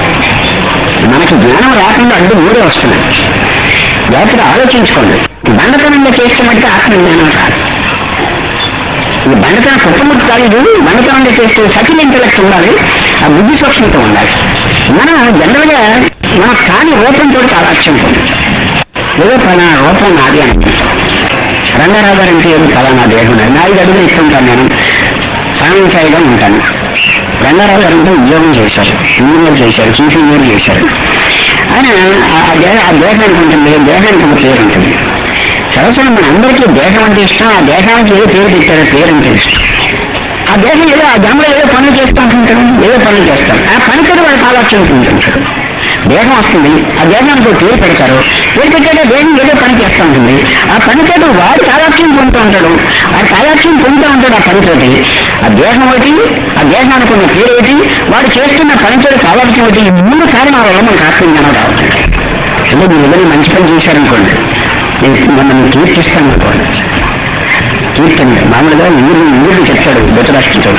మనకి జ్ఞానం రాకుండా అడ్డు మూడే వస్తున్నాయి జాగ్రత్తగా ఆలోచించుకోండి బండతనంగా చేస్తే మటుకు ఆత్మజ్ఞానం రాదు ఈ బండతనం కుటుంబం కాదు ఇది బండతనంగా చేస్తే సచిన్ ఇంటలెక్ట్ ఉండాలి ఆ బుద్ధి సూక్ష్మత ఉండాలి మనం జనరల్ గా మన కాని రూపంతో తాదాక్ష్యం పొందాం ఏదో పలానా రూపం నాది అనుకుంటాం రంగారావు గారు అంటే ఏదో పలానా దేహం నాది. నాలుగు అడుగులు ఇస్తుంటాను నేను సాయంకాయగా ఉంటాను రంగారావు గారు అంటే ఉద్యోగం చేశారు ఇంజనీర్ చేశారు చీఫ్ ఇంజనీర్ చేశారు ఆయన ఆ- ఆ దేహ ఆ దేహానికి ఉంటుంది దేహానికి ఒక పేరు ఉంటుంది సరసన మన అందరికీ దేహం అంటే ఇష్టం ఆ దేహానికి ఏదో పేరు పెట్టారో పేరు అంటే ఇష్టం ఆ దేహం ఏదో ఆ జన్మలో ఏదో పనులు చేస్తూ ఉంటుంటాడు ఏదో పనులు చేస్తాం ఆ పని కూడా వాళ్ళకి ఆలోచన ఉంటుంటాడు దేహం వస్తుంది ఆ దేహానికి ఒక పేరు పెడతారు పేరు పెట్టాక దేహం ఏదో పని చేస్తూ ఉంటుంది ఆ పనితోటి వాడు తాదాత్మ్యం పొందుతూ ఉంటాడు ఆ తాదాత్మ్యం పొందుతూ ఉంటాడు ఆ పనితోటి ఆ దేహం ఒకటి ఆ దేహానికి ఉన్న పేరు ఒకటి వాడు చేస్తున్న పనితోటి తాదాత్మ్యం ఒకటి ఈ మూడు కారణాల వల్ల మనకు ఆత్మజ్ఞానం రావట్లేదు అంటే మీరు ఏదైనా మంచి పని చేశారనుకోండి నేను మిమ్మల్ని కీర్తిస్తాను అనుకోండి కీర్తండి మామూలుగా ఇంద్రుడు ఇంద్రుడు చెప్తాడు ధృతరాష్ట్రుడు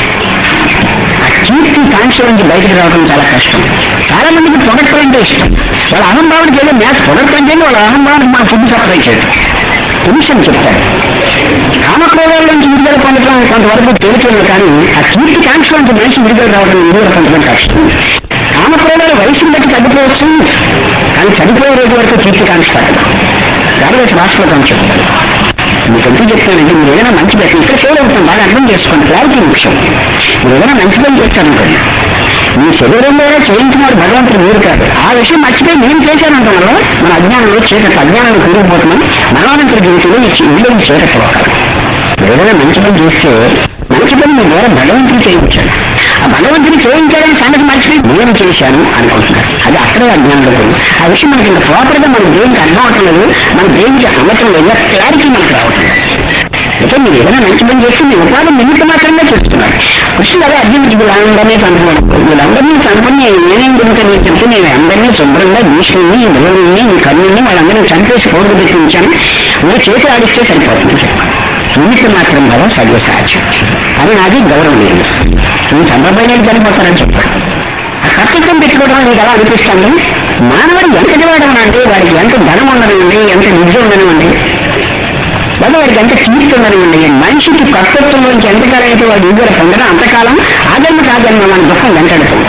ఆ కీర్తి కాంక్ష నుంచి బయటకు రావడం చాలా కష్టం చాలా మందికి పొగట్టం అంటే ఇష్టం వాళ్ళ అహంభావం చేయడం మ్యాథ్స్ పొగట్టంటే వాళ్ళ అహంభావానికి మన ఫుడ్ సప్లై చేయడం పురుషుని చెప్తాడు కామక్రోధాల నుంచి విడుదల పొందడం కొంతవరకు తేలికలు కానీ ఆ కీర్తి కాంక్ష నుంచి మనిషి విడుదల రావడం విడుదల పొందడం కష్టం కామక్రోధాలు వయసును బట్టి తగ్గిపోవచ్చు కానీ చనిపోయే రోజు వరకు కీర్తి కాంక్ష తగ్గదు దాని భాషలో చెప్తాడు మీకు ఎందుకు చెప్తానండి మీరు ఏదైనా మంచి పని ఇక్కడ ఫెయిల్ అవుతాం బాగా అర్థం చేసుకోండి క్లారిటీ ముఖ్యం మీరు ఏదైనా మంచి పని చేస్తారనుకోండి మీ శరీరంలో చేయించిన వాడు భగవంతుడు మీరు కాదు ఆ విషయం మర్చిపోయి నేను చేశానంటాం వల్ల మన అజ్ఞానంలో చీకటి అజ్ఞానంలో కూరుకుపోతున్నాం మరణానంతర జీవితంలో ఈ ఇంట్లో చీకటి ఒకరు మీరు ఏదైనా మంచి పని చేస్తే మంచి పని మీ ద్వారా భగవంతుడు చేయించాడు ఆ భగవంతుని చేయించాడని సంగతి మర్చిపోయి నేను చేశాను అనుకుంటున్నారు అది అక్కడే అజ్ఞానంలో పోయింది ఆ విషయం మనకి ఇంత ప్రాపర్గా మన దేవునికి అర్థం అవటం లేదు మన దేవునికి అందటం లేదు క్లారిటీ మనకు రావటం లేదు అయితే మీరు ఏదైనా మంచి పని చేస్తే మీ ఉపాధి నిమిత్తం మాత్రమే చేస్తున్నారు కృష్ణుడు అదే అర్జునుడికి వీళ్ళందరినీ చంపుకోవడం వీళ్ళందరినీ చంపుని నేనేం కనుక నేను చెప్తే నేను అందరినీ శుభ్రంగా భీష్ముని ద్రోణుని మీ కర్ణుని వాళ్ళందరినీ చంపేసి కోరుకు పెట్టి ఉంచాను మీరు చేసి ఆడిస్తే సరిపోతుందని చెప్పాను నిమిత్తం మాత్రం కదా సర్వ సాధ్యం అది నాది గౌరవం లేదు నువ్వు చంపబోయిన చనిపోతానని చెప్పాడు ఆ కర్తృత్వం పెట్టుకోవడం నీకు ఎలా అనిపిస్తుంది మానవుడు ఎంత నిలవడం అంటే వాడికి ఎంత ధనం ఉండనివ్వండి ఎంత నిజం ఉండనివ్వండి లేదా వాడికి ఎంత కీర్తి ఉండనివ్వండి మనిషికి కర్తృత్వంలోంచి ఎంతకాలం అయితే వాడు విడుదల పొందడం అంతకాలం ఆజన్మ కాజన్మ మన దుఃఖం వెంటాడుతుంది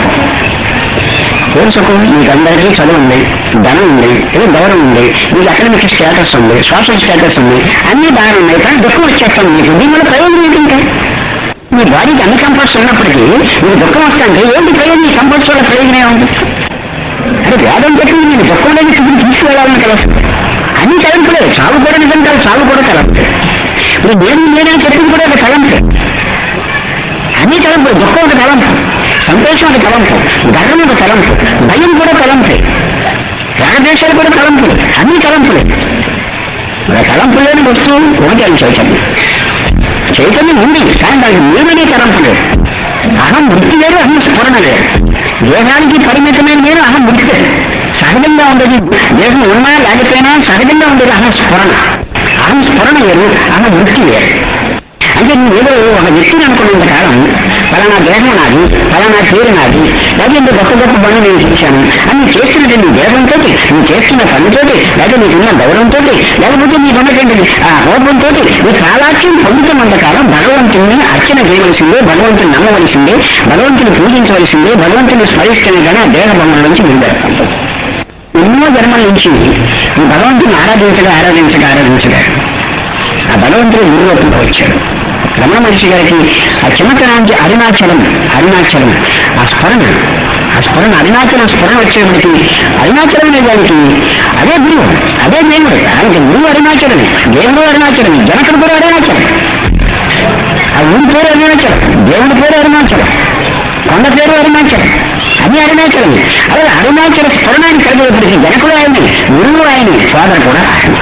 ఏం సుఖం మీకు అందరికీ చదువు ఉంది ధనం ఉంది ఏదో గౌరవం ఉంది మీకు అకాడమిక్ స్టేటస్ ఉంది సోషల్ స్టేటస్ ఉంది అన్ని బాగా ఉన్నాయి కానీ దుఃఖం వచ్చేస్తాం మీకు దీనివల్ల ప్రయోజనం ఏంటంటే మీ బాడీకి అన్ని కంఫర్ట్స్ ఉన్నప్పటికీ మీకు దుఃఖం వస్తుంటే ఏంటి ప్రయోజనం ఈ కంఫర్ట్స్ వల్ల ప్రయోజనం ఏముంది అంటే వేదం చెప్పింది నేను దుఃఖం లేని స్థితిని తీసుకువెళ్ళాలని కదా అన్ని తలంపులే చావు కూడా నిజం కాదు చావు కూడా తలంపే ఇప్పుడు నేను నేనని చెప్పింది కూడా ఒక తలంపే అన్ని తలంపులు దుఃఖం ఒక తలంపు సంతోషం ఒక తలంపు గర్వం ఒక తలంపు భయం కూడా తలంపే రాగదేశాలు కూడా తలంపులు అన్ని తలంపులే మరి తలంపు లేని వస్తువు ఒకటి అని చైతన్యం చైతన్యం ఉంది కానీ దానికి నేననే తలంపు లేదు అహం వృత్తి లేదు అహం స్ఫురణ లేదు దేహానికి పరిమితమైన నేను అహం వృత్తి లేదు సహజంగా ఉండేది దేహం ఉన్నా లేకపోయినా సహజంగా ఉండేది అహం స్ఫురణ అహం స్ఫురణ వేరు అహం వృత్తి వేరు అంటే నువ్వు ఏదో ఒక వ్యక్తిని అనుకున్నంత కాలం ఫలానా దేహం నాది ఫలానా పేరు నాది లేదా ఇంత గొప్ప గొప్ప పనులు నేను చేశాను అని నువ్వు చేస్తున్నది నీ దేహంతో నువ్వు చేస్తున్న పనితోటి లేదా నీకున్న గౌరవంతో లేకపోతే నీకున్నటువంటి ఆ హోపంతో నీ ప్రాలాక్ష్యం పొందుతున్నంత కాలం భగవంతుని అర్చన చేయవలసిందే భగవంతుని నమ్మవలసిందే భగవంతుని పూజించవలసిందే భగవంతుని స్మరిస్తేనే కానీ ఆ దేహ బొమ్మల నుంచి విడుదల ఎన్నో జన్మల నుంచి ఈ భగవంతుని ఆరాధించగా ఆరాధించగా ఆరాధించగా ఆ భగవంతుడు గురులోకంలో వచ్చాడు రమణ మహర్షి గారికి ఆ చిన్నతనానికి అరుణాచలం అరుణాచలం ఆ స్మరణ ఆ స్మరణ అరుణాచలం స్మరణ వచ్చేప్పటికి అరుణాచలం అనే దానికి అదే గురువు అదే దేవుడు ఆయనకి గురువు అరుణాచలమే దేవుడు అరుణాచలమే జనకుడు కూడా అరుణాచలం ఆ ఊరి పేరు అరుణాచలం దేవుడి పేరు అరుణాచలం కొండ పేరు అరుణాచలం అది అరుణాచలమే అలాగే అరుణాచల స్ఫురణాన్ని కలిగేప్పటికీ జనకుడు ఆయనే గురువు ఆయనే ఫాదర్ కూడా ఆయన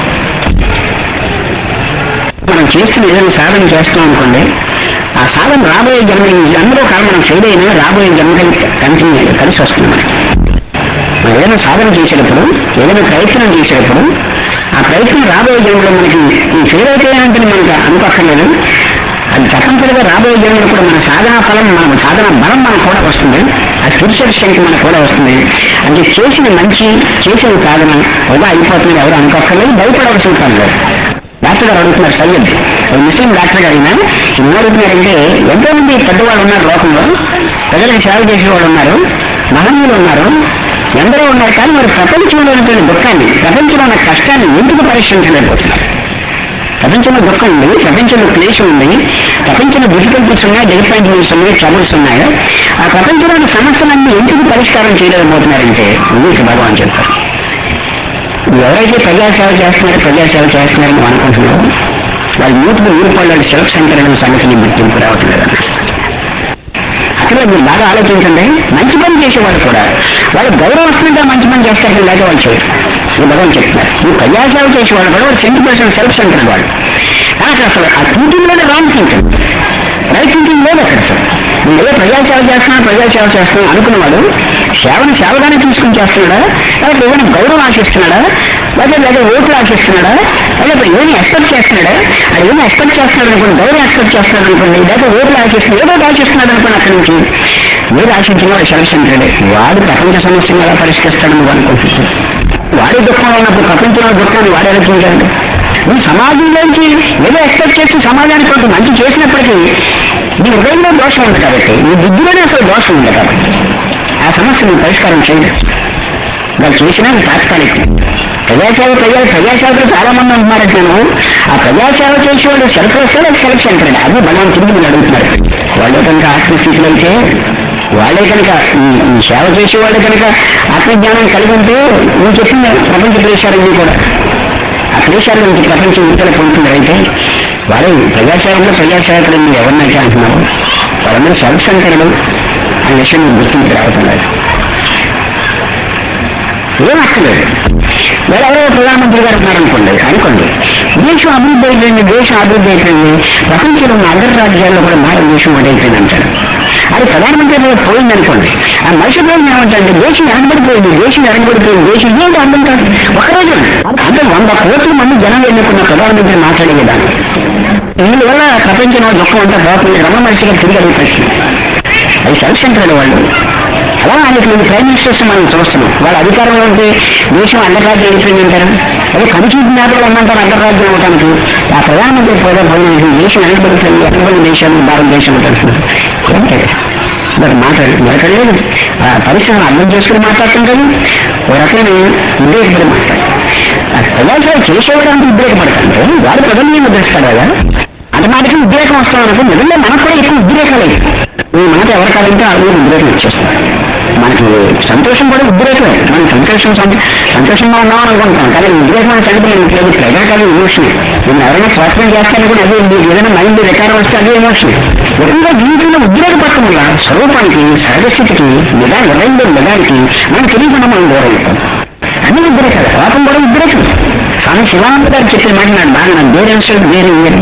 మనం చేస్తున్న ఏదైనా సాధన చేస్తాం అనుకోండి ఆ సాధన రాబోయే జన్మ అందులో కాదు మనం ఫెయిల్ అయినా రాబోయే జన్మకి కంటిన్యూ కలిసి వస్తుంది మనకి మనం ఏదైనా సాధన చేసేటప్పుడు ఏదైనా ప్రయత్నం చేసేటప్పుడు ఆ ప్రయత్నం రాబోయే జన్మలో మనకి ఈ ఫెయిల్ అయితే అంటే మనకు అనుకోక్కర్లేదు అది తప్పనిసరిగా రాబోయే జన్మలో కూడా మన సాధన ఫలం మన సాధన బలం మనకు కూడా వస్తుంది ఆ స్పిరిచువల్ స్ట్రెంగ్త్ మనకు కూడా వస్తుంది అంటే చేసిన మంచి చేసిన సాధన వృధా అయిపోతుంది ఎవరు అనుకోక్కర్లేదు భయపడవలసిన పని లేదు డాక్టర్ గారు అడుగుతున్నారు సయ్యద్ ఒక ముస్లిం డాక్టర్ గారు అయినా ఏం అడుగుతున్నారంటే ఎంతో మంది పెద్దవాళ్ళు ఉన్నారు లోకంలో ప్రజలకు సేవ చేసే వాళ్ళు ఉన్నారు మహనీయులు ఉన్నారు ఎందరో ఉన్నారు కానీ మరి ప్రపంచంలో ఉన్నటువంటి దుఃఖాన్ని ప్రపంచంలో ఉన్న కష్టాన్ని ఎందుకు పరిష్కరించలేకపోతున్నారు ప్రపంచంలో దుఃఖం ఉంది ప్రపంచంలో క్లేషం ఉంది ప్రపంచంలో డిఫికల్టీస్ ఉన్నాయి డిసప్పాయింట్మెంట్స్ ఉన్నాయి ట్రబుల్స్ ఉన్నాయి ఆ ప్రపంచంలోని సమస్యలన్నీ ఎందుకు పరిష్కారం చేయలేకపోతున్నారంటే మీకు భగవాన్ చెప్తారు ఎవరైతే ప్రజాసేవ చేస్తున్నారో ప్రజాసేవ చేస్తున్నారని మనం అనుకుంటున్నారో వాళ్ళ నూటికి నూరు పళ్ళు సెల్ఫ్ సెంటర్ అనే సంగతిని గుర్తింపు రావట్లేదు అక్కడ మీరు బాగా ఆలోచించండి మంచి పని చేసేవాళ్ళు కూడా వాళ్ళు గౌరవం వస్తుంటే మంచి పని చేస్తారు కానీ లేదా వాళ్ళు చేయరు ఇది భగవాన్ చెప్తున్నారు ఈ ప్రజాసేవ చేసే వాళ్ళు కూడా సెంటీ పర్సెంట్ సెల్ఫ్ సెంటర్ వాళ్ళు నాకు అసలు ఆ థింకింగ్ లోనే రాంగ్ థింకింగ్ రైట్ థింకింగ్ లేదు అక్కడ అసలు నేను ఏదో ప్రజాసేవ చేస్తున్నాను ప్రజాసేవ చేస్తున్నాను అనుకున్నవాడు సేవను సేవగానే తీసుకుని చేస్తున్నాడా లేకపోతే ఏదైనా గౌరవం ఆశిస్తున్నాడా లేదా లేదా ఓట్లు ఆశిస్తున్నాడా లేదా ఏమి ఎక్స్పెక్ట్ చేస్తున్నాడా అది ఏమి ఎక్స్పెక్ట్ చేస్తున్నాడు అనుకోండి గౌరవం ఎక్స్పెక్ట్ చేస్తున్నాడు అనుకోండి లేదా ఓట్లు ఆశిస్తున్నాడు ఏదో ఒకటి ఆశిస్తున్నాడు అనుకోండి అక్కడి నుంచి మీరు ఆశించిన వాడు సెల్ఫ్ సెంటర్డే వాడు ప్రపంచ సమస్యను ఎలా పరిష్కరిస్తాడు నువ్వు అనుకుంటున్నాడు వాడి దుఃఖంలో ఉన్నప్పుడు ప్రపంచంలో దుఃఖాన్ని వాడే రచించాడు నువ్వు సమాజంలోంచి ఏదో ఎక్స్పెక్ట్ చేస్తూ సమాజానికి కొంత మంచి చేసినప్పటికీ నీ హృదయంలో దోషం ఉంది కాబట్టి నీ బుద్ధిలోనే అసలు దోషం ఉంది కాబట్టి ఆ సమస్య నువ్వు పరిష్కారం చేయలేదు వాళ్ళు చేసినా అది తాత్కాలికం ప్రజాసేవ ప్రజా ప్రజాసేవకు చాలా మంది ఉంటున్నారంటే నేను ఆ ప్రజాసేవ చేసేవాళ్ళు సెల్ఫ్ సెల్ఫ్ సెల్ఫ్ సెంటర్ అది భగవాన్ తిరిగి మీరు అడుగుతున్నారు వాళ్ళు కనుక ఆత్మస్థితిలో అయితే వాళ్ళే కనుక ఈ ఈ సేవ చేసేవాళ్ళు కనుక ఆత్మజ్ఞానం కలిగి ఉంటే నువ్వు చెప్పిన ప్రపంచ క్లేశాలన్నీ కూడా ఆ క్లేశాల నుంచి ప్రపంచం విడుదల పొందుతున్నారు అయితే వాళ్ళు ప్రజాసేవలో ప్రజాసేవకులు మీరు ఎవరినైతే అంటున్నారు వాళ్ళందరూ సెల్ఫ్ సెంటర్లు అనే విషయం మీరు గుర్తింపు రాకపోతున్నారు ఏం అక్కర్లేదు వేరే ఎవరో ప్రధానమంత్రి గారు ఉన్నారనుకోండి అనుకోండి దేశం అభివృద్ధి అయిపోయింది దేశం అభివృద్ధి అయిపోయింది ప్రపంచంలో ఉన్న అగ్ర రాజ్యాల్లో కూడా భారత దేశం అయిపోయింది అంటారు అది ప్రధానమంత్రి గారు పోయింది అనుకోండి ఆ మనిషి పోయింది ఏమంటే దేశం వెనకబడిపోయింది దేశం వెనకబడిపోయింది దేశం ఏంటి అంటుంటారు ఒకరోజు అంటే వంద కోట్ల మంది జనం ఎన్నుకున్న ప్రధానమంత్రి మాట్లాడే విధానం వీళ్ళ వల్ల ప్రపంచంలో దుఃఖం అంతా పోతుంది రమణ మనిషి గారు తిరిగి అడిగి ప్రశ్న అది సెల్ఫ్ సెంటర్ వాళ్ళు అలా అనేక మంది ప్రైమ్ మినిస్టర్స్ మనం చూస్తున్నాం వాళ్ళ అధికారంలో ఉంటే దేశం అండర్రాజ్యం అయిపోయింది అంటారు అదే కనుచూపు మేపలు ఉన్నంటారు అండర్రాజ్యం అవటానికి ఆ ప్రధానమంత్రి పోతే పోయిన దేశం వెనకబడిపోయింది వెనకబడిన దేశాలు భారతదేశం అంటారు మరి మాట్లాడి మరొకలేదు ఆ పరిస్థితిని అర్థం చేసుకుని మాట్లాడుతుంటారు ఓ రకమైన ఉద్రేకపడి మాట్లాడు ఆ ప్రజాసేవ చేసేవాడానికి ఉద్రేకపడతాంటే వాడు ప్రజల్ని ముద్రిస్తాడు కదా అంత మాటకి ఉద్రేకం వస్తాం అనుకో నిజంగా మనకు కూడా ఎక్కువ ఉద్రేకాలు ఈ మాట ఎవరు కాదంటే ఆ రోజు ఉద్రేకం వచ్చేస్తారు మనకి సంతోషం కూడా ఉద్రేకమే మనం సంతోషం సం- సంతోషంగా ఉన్నాం అనుకుంటాం కానీ ఉద్రేకం అనే సంగతి మనకి లేదు ప్రెజర్ కాదు ఎమోషన్ నేను ఎవరైనా స్వాతంత్రం చేస్తాను కూడా అదే మీకు ఏదైనా మైండ్ రికార్డ్ వస్తే అదే ఎమోషన్ ఎక్కువగా జీవితంలో ఉద్రేకపడటం వల్ల స్వరూపానికి సహజస్థితికి నిదా నిజంగా నిజానికి మనం తెలియకుండా మనం దూరం అవుతాం అన్ని ఉద్రేకాలు కోపం కూడా ఉద్రేకం స్వామి శివానంద గారు చెప్పిన మాట నాకు బాగా నాకు వేరే అంశాలు వేరే వేరే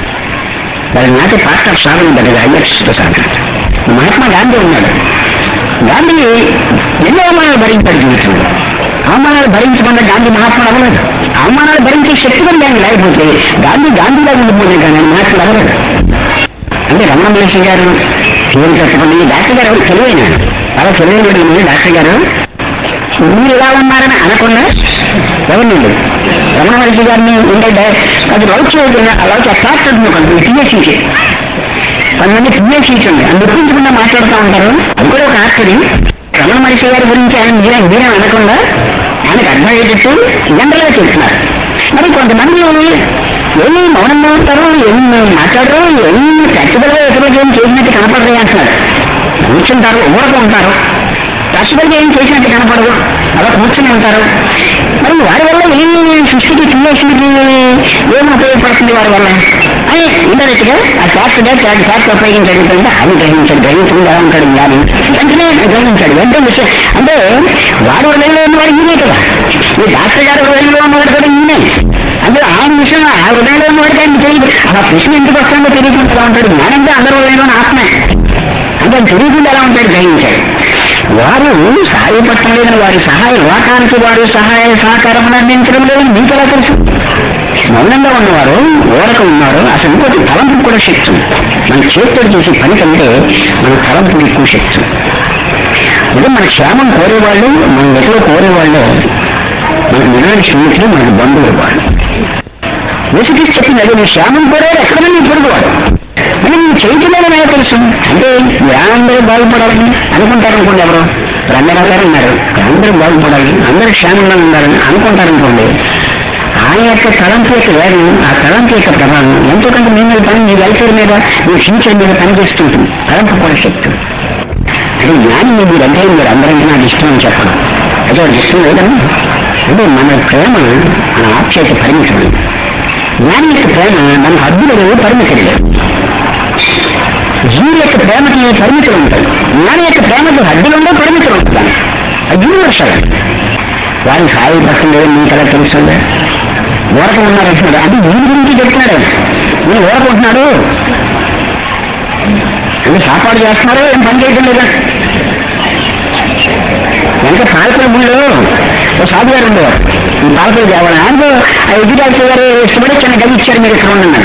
దాని నాటి పార్ట్ ఆఫ్ సాధన దగ్గర అయ్యక్ష సాధన మహాత్మా గాంధీ ఉన్నాడు గాంధీ ఎన్నో అవమానాలు భరించాడు జీవితంలో అవమానాలు భరించకుండా గాంధీ మహాత్ముడు అవ్వలేదు అవమానాలు భరించే శక్తి కూడా గాంధీ లేకపోతే గాంధీ గాంధీలా ఉండిపోతే కానీ ఆయన మహాత్ముడు అవ్వలేదు అంటే రమణ మహర్షి గారు పేరు చెప్పండి డాక్టర్ గారు ఎవరు తెలివైన ఆయన. అలా తెలివైన వాడు ఈయన డాక్టర్ గారు మీరు ఇలా ఉన్నారని అనకుండా ఎవరినండి రమణ మహర్షి గారిని ఏంటంటే అది లవ్ చేయడం లవ్ క్లాస్ అనుకోండి పిఎస్సీకి కొంతమంది పిఎస్సీకి ఉంది అది ఒప్పించకుండా మాట్లాడుతూ ఉంటారు అది కూడా ఒక ఆశ్చర్యం రమణ మహర్షి గారి గురించి ఆయన మీరే మీరే అనకుండా ఆయనకు అర్థమయ్యేటట్టు జనరల్గా చెప్తున్నారు మరి కొంతమంది ఏమి మౌనంగా ఉంటారు ఏమి మాట్లాడరు ఏమి ప్రాక్టికల్గా ఇతరులకు ఏం చేసినట్టు కనపడరు అంటున్నారు కూర్చుంటారు ఊరక ఉంటారు ప్రాక్టికల్గా ఏం చేసినట్టు కనపడదు అలా కూర్చుని ఉంటారు మరి వారి వల్ల ఏమి సృష్టికి క్రియేషన్కి ఏమి ఉపయోగపడుతుంది వారి వల్ల అని ఇండైరెక్ట్ గా ఆ ఫ్యాక్ట్ గా ఫ్యాక్ట్ ఫ్యాక్ట్ ఉపయోగించగలుగుతుంటే అది గ్రహించాడు గ్రహించడం ఎలా ఉంటాడు జ్ఞాని వెంటనే గ్రహించాడు వెంటనే విషయం అంటే వాడు హృదయంలో ఉన్నవాడు ఈయనే కదా ఈ డాక్టర్ గారి హృదయంలో ఉన్నవాడు కూడా ఈయనే అంటే ఆయన విషయం ఆ హృదయంలో ఉన్నవాడికి ఆయన తెలియదు ఆ ప్రశ్న ఎందుకు వస్తుందో తెలియకుండా ఎలా ఉంటాడు జ్ఞానంటే అందరి హృదయంలో ఆత్మే అంటే అది తెలియకుండా ఎలా ఉంటాడు గ్రహించాడు వారు సహాయపడటం లేదని వారి సహాయ లోకానికి వారు సహాయ సహకారం అందించడం లేదని మీకు ఎలా తెలుసు మౌనంగా ఉన్నవారు ఓరక ఉన్నారు అసలు ఇంకోటి తలంపు కూడా శక్తి ఉంది. మన చేతుడు చేసే పని కంటే మన తలంపు ఎక్కువ శక్తి ఉంది. ఇది మన క్షేమం కోరేవాళ్ళు మన ఎట్లో కోరేవాళ్ళు మన నిజమైన స్నేహితులు మనకు బంధువులు వాళ్ళు యేసుక్రీస్తు చెప్పింది అదే నీ క్షేమం కోరేది ఎక్కడ నీ పొరుగువాడు అంటే నీ చైతన్యమే తెలుసు అంటే అందరూ బాగుపడాలని అనుకుంటారు అనుకోండి ఎవరు రంగారావు గారు ఉన్నారు అందరూ బాగుపడాలి అందరూ క్షేమంగా ఉండాలని అనుకుంటారు అనుకోండి ఆయన యొక్క తలంపు యొక్క వేగం ఆ తలంపు యొక్క ప్రభావం ఎంతకంటే మీ మీద పని మీ వెల్ఫేర్ మీద మీ ఫ్యూచర్ మీద పనిచేస్తుంటుంది తలంపు కూడా శక్తి అంటే జ్ఞాని మీరు అంటే మీరు అందరంటే నాకు ఇష్టం అని చెప్పడం అయితే వాడికి ఇష్టం లేదని అంటే మన ప్రేమ మన ఆప్యాయత పరిమితమైంది జ్ఞాని యొక్క ప్రేమ మన హద్దులు లేవు పరిమితులు లేవు జీవి యొక్క ప్రేమకి పరిమితులు ఉంటాయి జ్ఞాని యొక్క ప్రేమకి హద్దులు ఉండవు పరిమితులు ఉంటాయి అది యూనివర్సల్ వారికి సాయి పక్కన లేదు మీకు ఎలా తెలుసు ఊరకం ఉన్నారు అంటున్నాడు అంటే దీని గురించి చెప్తున్నాడు ఆయన. నేను ఊరకుంటున్నాడు అంటే సాపాడు చేస్తున్నారు ఏం పని చేయడం లేదా వెనక పాలకుల గుళ్ళో ఓ సాధు గారు ఉండేవారు ఈ పాలకులు దేవాలి ఆయనకు ఆ ఎదురు గారు ఇష్టపడి చిన్న గది ఇచ్చారు మీరు ఇక్కడ ఉండండి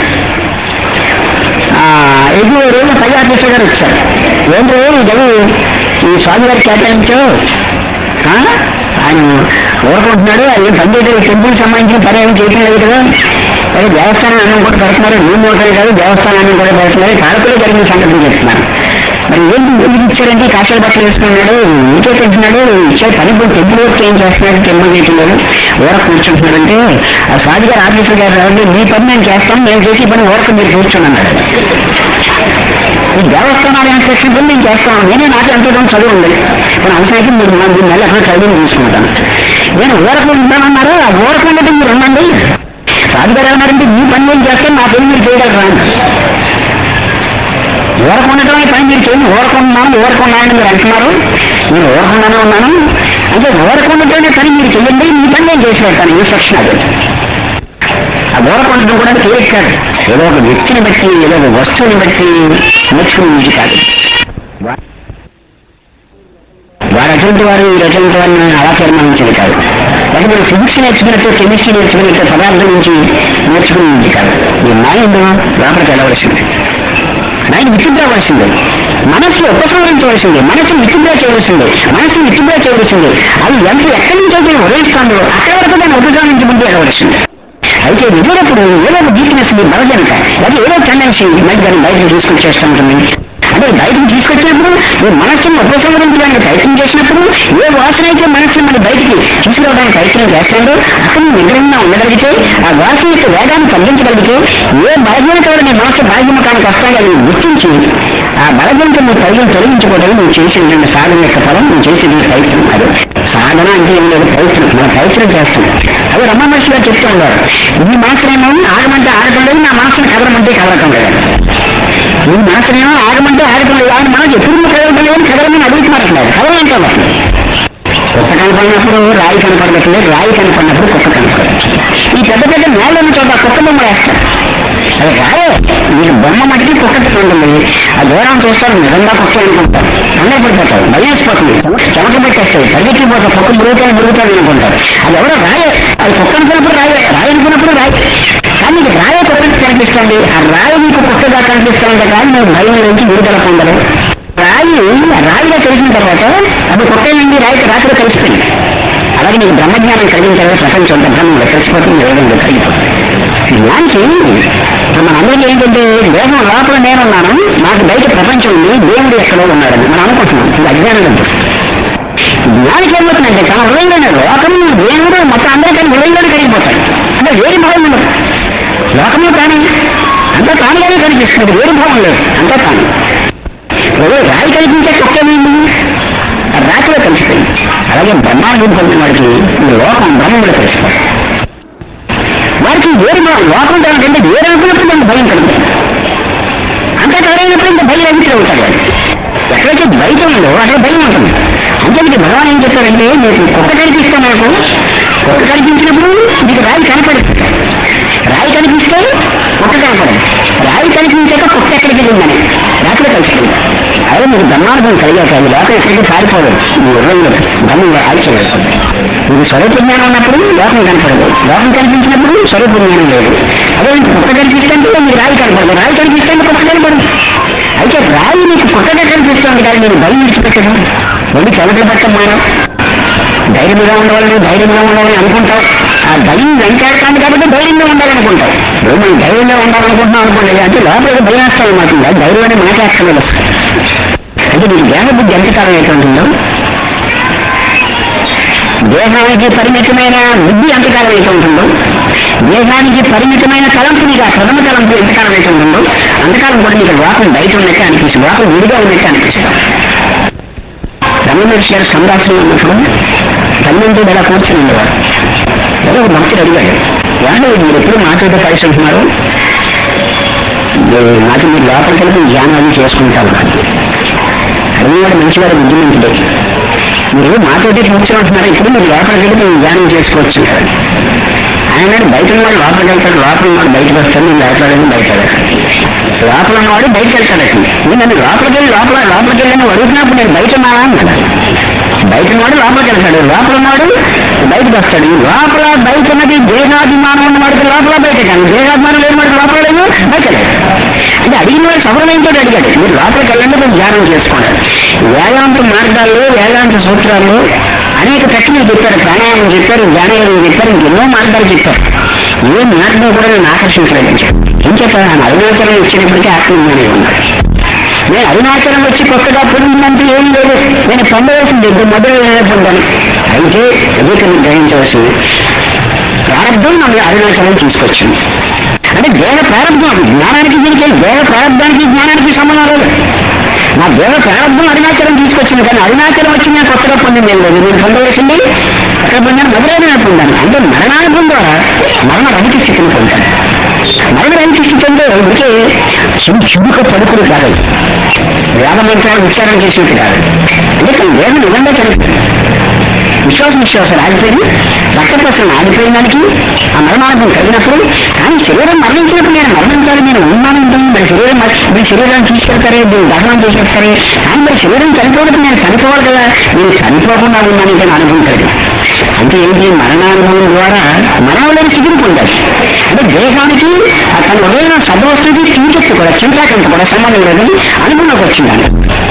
ఎదురు రోజు పై ఆఫీసర్ గారు వచ్చారు ఏంటో ఈ గది ఈ స్వామి గారు కేటాయించావు ఆ? ఆయన ఊరుకుంటున్నాడు అది ఏం పని చేయలేదు టెంపుల్ సంబంధించిన పని ఏమి చేయడం లేదు కదా అదే దేవస్థానం అన్నం కూడా పెడుతున్నారు మూడు మూటలు కాదు దేవస్థానాన్ని కూడా పెడుతున్నారు పాలకులు జరిగిన సంగతి చెప్తున్నారు మరి ఏంటి ఎందుకు ఇచ్చారంటే కాషాయ బట్టలు వేసుకున్నాడు ఇంకే తింటున్నాడు ఇచ్చే పని పోయి టెంపుల్ వర్క్ ఏం చేస్తున్నాడు టెంపుల్ చేయట్లేదు ఊర కూర్చుంటున్నాడంటే ఆ స్వామి గారు ఆఫీసర్ గారు రావాలి మీ పని నేను చేస్తాను నేను చేసి పని ఊరకు మీరు కూర్చొని అన్నాడు ఈ దేవస్థానాలు ఇన్స్ట్రక్షన్ కూడా నేను చేస్తాను నేనే నాకు ఎంతో కొంత చదువు ఉంది ఇప్పుడు అవసరమైతే మీరు నా మూడు నెలలు అక్కడ చదువు తీసుకుంటాను నేను ఊరకు ఉంటానన్నారు ఆ ఊరకు ఉండటం మీరు ఉండండి రాజుగారు ఏమన్నారంటే మీ పని నేను చేస్తాను నా పని మీరు చేయగలరా అన్నారు. ఊరకు ఉండటం అనే పని మీరు చేయండి ఊరకున్నాను ఊరకున్నానని మీరు అంటున్నారు నేను ఊరకుండానే ఉన్నాను అంటే ఊరకు ఉండటం పని మీరు చేయండి మీ పని నేను చేసి పెడతాను ఇన్స్ట్రక్షన్ అది ఆ ఊరకుండటం కూడా తేలిక కాదు ఏదో ఒక వ్యక్తిని బట్టి ఏదో ఒక వస్తువుని బట్టి నేర్చుకుని నుంచి కాదు వా- వారు అటువంటి వారు వీరు అటువంటి వారిని అలా తీర్మానించేది కాదు అంటే మీరు ఫిజిక్స్ నేర్చుకున్నట్టు కెమిస్ట్రీ నేర్చుకున్నట్టు పదార్థం నుంచి నేర్చుకుని నుంచి కాదు ఈ మైండ్ లోపలికి వెళ్ళవలసింది మైండ్ విచిద్రవలసిందే మనస్సు ఉపసంహరించవలసిందే మనస్సు విచిద్ర చేయవలసిందే మనస్సు విచిద్ర చేయవలసిందే అది ఎంత ఎక్కడి నుంచి అయితే ఉదయిస్తుందో అక్కడి వరకు దాన్ని ఉపసంహరించి ముందు వెళ్ళవలసిందే అయితే వెళ్ళినప్పుడు ఏదో ఒక వీక్నెస్ మీ బలజనక అది ఏదో టెండెన్సీ మళ్ళీ దాన్ని బయటకు తీసుకొచ్చేస్తూ ఉంటుంది అంటే బయటకు తీసుకొచ్చినప్పుడు మీ మనస్సును ఉపసంహరించడానికి ప్రయత్నం చేసినప్పుడు ఏ వాసన అయితే మనస్సును మన బయటికి తీసుకురావడానికి ప్రయత్నం చేస్తుందో అక్కడ నువ్వు నిగ్రహంగా ఉండగలిగితే ఆ వాసన యొక్క వేగాన్ని తగ్గించగలిగితే ఏ బలహీనత వల్ల నీ మనసు బాధ్యమకానికి వస్తాయో అది గుర్తించి ఆ బలహీనత నువ్వు ప్రయోజనం తొలగించుకోవడం నువ్వు చేసినటువంటి సాధన యొక్క ఫలం నువ్వు చేసేది ప్రయత్నం అది సాధన అంటే ఏం లేదు ప్రయత్నం మన ప్రయత్నం చేస్తాం అది రమ్మ మహర్షి గారు చెప్తూ ఉన్నారు ఈ మనసునేమో ఆగమంటే ఆగటం లేదు నా మనసును కదలమంటే కదలటం లేదు ఈ మనసునేమో ఆగమంటే ఆగటం లేదు ఆయన మనసు ఎప్పుడు కదలటం లేదు కదలమని అడుగుతున్నారు కదలంటే కుక్క కనపడినప్పుడు రాయి కనపడట్లేదు రాయి కనపడినప్పుడు కుక్క కనపడదు ఈ పెద్ద పెద్ద నేలను చోట కుక్క బొమ్మ వేస్తారు అది రాయే మీకు బొమ్మ మటుకి కుక్క ఉంటుంది ఆ దూరం చూస్తారు నిజంగా కుక్క అనుకుంటారు అన్నీ పడిపోతారు భయం వేసిపోతుంది చెమట పెట్టేస్తాయి పరిగెత్తిపోతారు కుక్క మురుగుతాయి మురుగుతాయి అనుకుంటారు అది ఎవరో రాయే అది కుక్క అనుకున్నప్పుడు రాయే రాయి అనుకున్నప్పుడు రాయి కానీ నీకు రాయే కుక్కకి కనిపిస్తుంది ఆ రాయి నీకు కుక్కగా కనిపిస్తుంది కానీ నువ్వు భయం నుంచి విడుదల పొందరు రాయి రాయిగా తెలిసిన తర్వాత అది కుక్క నుండి రాయికి రాత్రి కలిసిపోయింది అలాగే నీకు బ్రహ్మజ్ఞానం కలిగిన తర్వాత ప్రపంచం అంతా బ్రహ్మంలో కలిసిపోతుంది వేదంలో కలిగిపోతుంది దానికి ఇప్పుడు మనందరికీ ఏంటంటే దేహం లోపల నేనున్నాను నాకు బయట ప్రపంచం ఉంది దేవుడు ఎక్కడో ఉన్నాడని మనం అనుకుంటున్నాం ఇది అజ్ఞానం అనిపిస్తుంది జ్ఞానికి ఏమవుతుందంటే తన హృదయంలోనే లోకము దేవుడు మొత్తం అందరూ కలిసి హృదయంలోనే కలిగిపోతాడు అంటే వేరే భావం ఉండదు లోకము తానే అంతా తానుగానే కనిపిస్తుంది వేరే భావం లేదు అంతా తాను ఇప్పుడు రాయి కనిపించే కుక్కమేంటి ఆ రాతిలో కలిసిపోయింది అలాగే బ్రహ్మాండం పొందిన వాడికి ఈ లోకం బ్రహ్మంలో కలిసిపోయింది వారికి వేరు భావం లోకం అంటే వేరు అనుకున్నప్పుడు దానికి భయం కలుగుతుంది అంతా తోడైనప్పుడు ఇంకా భయం ఎందుకు అవుతాడు వాడు ఎక్కడైతే ద్వైతం ఉందో అక్కడ భయం ఉంటుంది అంతేందుకు భగవాన్ ఏం చెప్పారంటే నీకు కుక్క కనిపిస్తే నాకు కుక్క కనిపించినప్పుడు నీకు రాయి కనపడుతుంది రాయి కనిపిస్తే కుక్క కనపడదు రాయి కనిపించాక కుక్క ఎక్కడికి వెళ్ళిందని రాత్రి కలిసిపోయింది అదే మీకు బ్రహ్మానుభవం కలిగాక అది లోకం ఎక్కడికి పారిపోదు మీ ఉదయంలో గమ్యం ఆల్చేస్తుంది మీకు స్వరూప జ్ఞానం ఉన్నప్పుడు లోకం కనపడదు లోకం కనిపించినప్పుడు స్వరూప జ్ఞానం లేదు అదే మీకు కుక్క కనిపిస్తే మీకు రాయి కనపడదు రాయి కనిపిస్తే కుక్క కనపడదు అయితే రాయి నీకు కుక్కగా కనిపిస్తుంది కానీ నేను భయం విడిచిపెట్టదు వెళ్ళి చెమటలు పట్టం మానం ధైర్యంగా ఉండవాలని ధైర్యంగా ఉండాలని అనుకుంటావు ఆ భయం వెంటాడుతుంది కాబట్టి ధైర్యంగా ఉండాలనుకుంటావు ఇప్పుడు మనం ధైర్యంగా ఉండాలనుకుంటున్నాం అనుకోండి అంటే లోపలికి భయం వేస్తాం అన్నమాట ధైర్యం అని మాట్లాడలేదు అంటే నీకు దేహ బుద్ధి ఎంతకాలం అయితే ఉంటుందో దేహానికి పరిమితమైన బుద్ధి ఎంతకాలం అయితే ఉంటుందో దేహానికి పరిమితమైన తలంపు నీకు ఆ ప్రథమ తలంపు ఎంతకాలం అయితే ఉంటుందో అంతకాలం కూడా నీకు లోకం బయట ఉన్నట్టే అనిపిస్తుంది లోకం విడిగా ఉన్నట్టే అనిపిస్తుంది రమణమహర్షి గారు సంభాషణ ఉన్నప్పుడు పన్నెండు నెల కూర్చొని ఉండేవారు ఏదో ఒక భక్తుడు అడిగాడు ఏమంటే మీరు ఎప్పుడు మాట్లాడే కలిసి ఉంటున్నారు మాకు మీరు లోపలికి వెళ్ళి ధ్యానం అది చేసుకుంటారు అడిగినవాడు మంచివాడు బుద్ధిమంతుడే మీరు మాతోటి కూర్చొని ఉంటున్నారు ఇప్పుడు మీరు లోపలికి వెళ్ళి మీరు ధ్యానం చేసుకోవచ్చు కదా ఆయన అన్నాడు, బయట ఉన్నవాడు లోపలికి వెళ్తాడు లోపల ఉన్నవాడు బయటకు వస్తాడు నేను లోపల వెళ్ళి బయట వెళ్ళాడు. లోపల ఉన్నవాడు బయటకు వెళ్తాడు నేను నన్ను లోపలికి వెళ్ళి లోపల లోపలికి వెళ్ళి నువ్వు అడుగుతున్నప్పుడు నేను బయట ఉన్నావా అన్నాడు బయట ఉన్నవాడు లోపలికి వెళ్తాడు లోపల ఉన్నవాడు బయటకు వస్తాడు ఈ లోపల బయట ఉన్నది దేహాభిమానం ఉన్నవాడికి లోపల బయట కానీ దేహాభిమానం లేని వాడికి లోపల లేదు బయట లేదు అంటే అడిగిన వాడు సఫలమైంతో అడిగాడు మీరు లోపలికి వెళ్ళండి మీరు ధ్యానం చేసుకోండి వేదాంత మార్గాల్లో వేదాంత సూత్రాల్లో అనేక ప్రశ్నలు చెప్పారు ప్రాణాయామం చెప్పారు ధ్యానం చెప్పారు ఇంకెన్నో మార్గాలు చెప్పారు ఏ మార్గం కూడా నేను ఆకర్షించలేదు ఏం చెప్పాను ఆయన అరుణాచలం ఇచ్చినప్పటికీ ఆత్మజ్ఞానం ఉన్నాడు నేను అరుణాచలం వచ్చి కొత్తగా పొందిందంటే ఏం లేదు నేను పొందవలసింది ఇద్దరు మొదలు పొందాను అయితే అదే కొన్ని గ్రహించవలసింది ప్రారంభం నన్ను అరుణాచలం తీసుకొచ్చింది అంటే దేహ ప్రారంభం జ్ఞానానికి దీనికి దేహ ప్రారంభానికి జ్ఞానానికి సంబంధం లేదు నా దేహ ప్రారంభం అరుణాచలం తీసుకొచ్చింది కానీ అరుణాచలం వచ్చి నేను కొత్తగా పొందింది ఏం లేదు నేను పొందవలసింది ఎక్కడ పొందాను మధురైన పొందాను అంటే మరణానుభవం ద్వారా మరణ రహిత స్థితిని పొందాను మరణ రహిత స్థితి అంటే ఉంటే చుడుక పలుకులు కాదు వేద మంత్రాలు ఉచ్చారణ చేసినట్టు కాదు అంటే దేహం నిజంగా చనిపోయింది విశ్వాసం విశ్వాసాలు ఆగిపోయింది రక్త ప్రసరణ ఆగిపోయిన దానికి ఆ మరణానుభవం కలిగినప్పుడు కానీ శరీరం మరణించినప్పుడు నేను మరణించాలి నేను ఉన్నాను ఉంటుంది మరి శరీరం మరి మీ శరీరాన్ని తీసుకెళ్తారే మీరు దహనం చేసేస్తారే కానీ మరి శరీరం చనిపోవడం నేను చనిపోవాలి కదా నేను చనిపోకుండా ఉన్నానంటే నా అనుభవం కలిగింది అంటే ఏంటి మరణానుభవం ద్వారా మరణం లేని స్థితిని పొందాలి అంటే దేహానికి ఆ తన ఉదయం సద్వస్తుకి చింతెత్తు కూడా చింతాకంత కూడా సంబంధం లేదని అనుభవంలోకి వచ్చిందని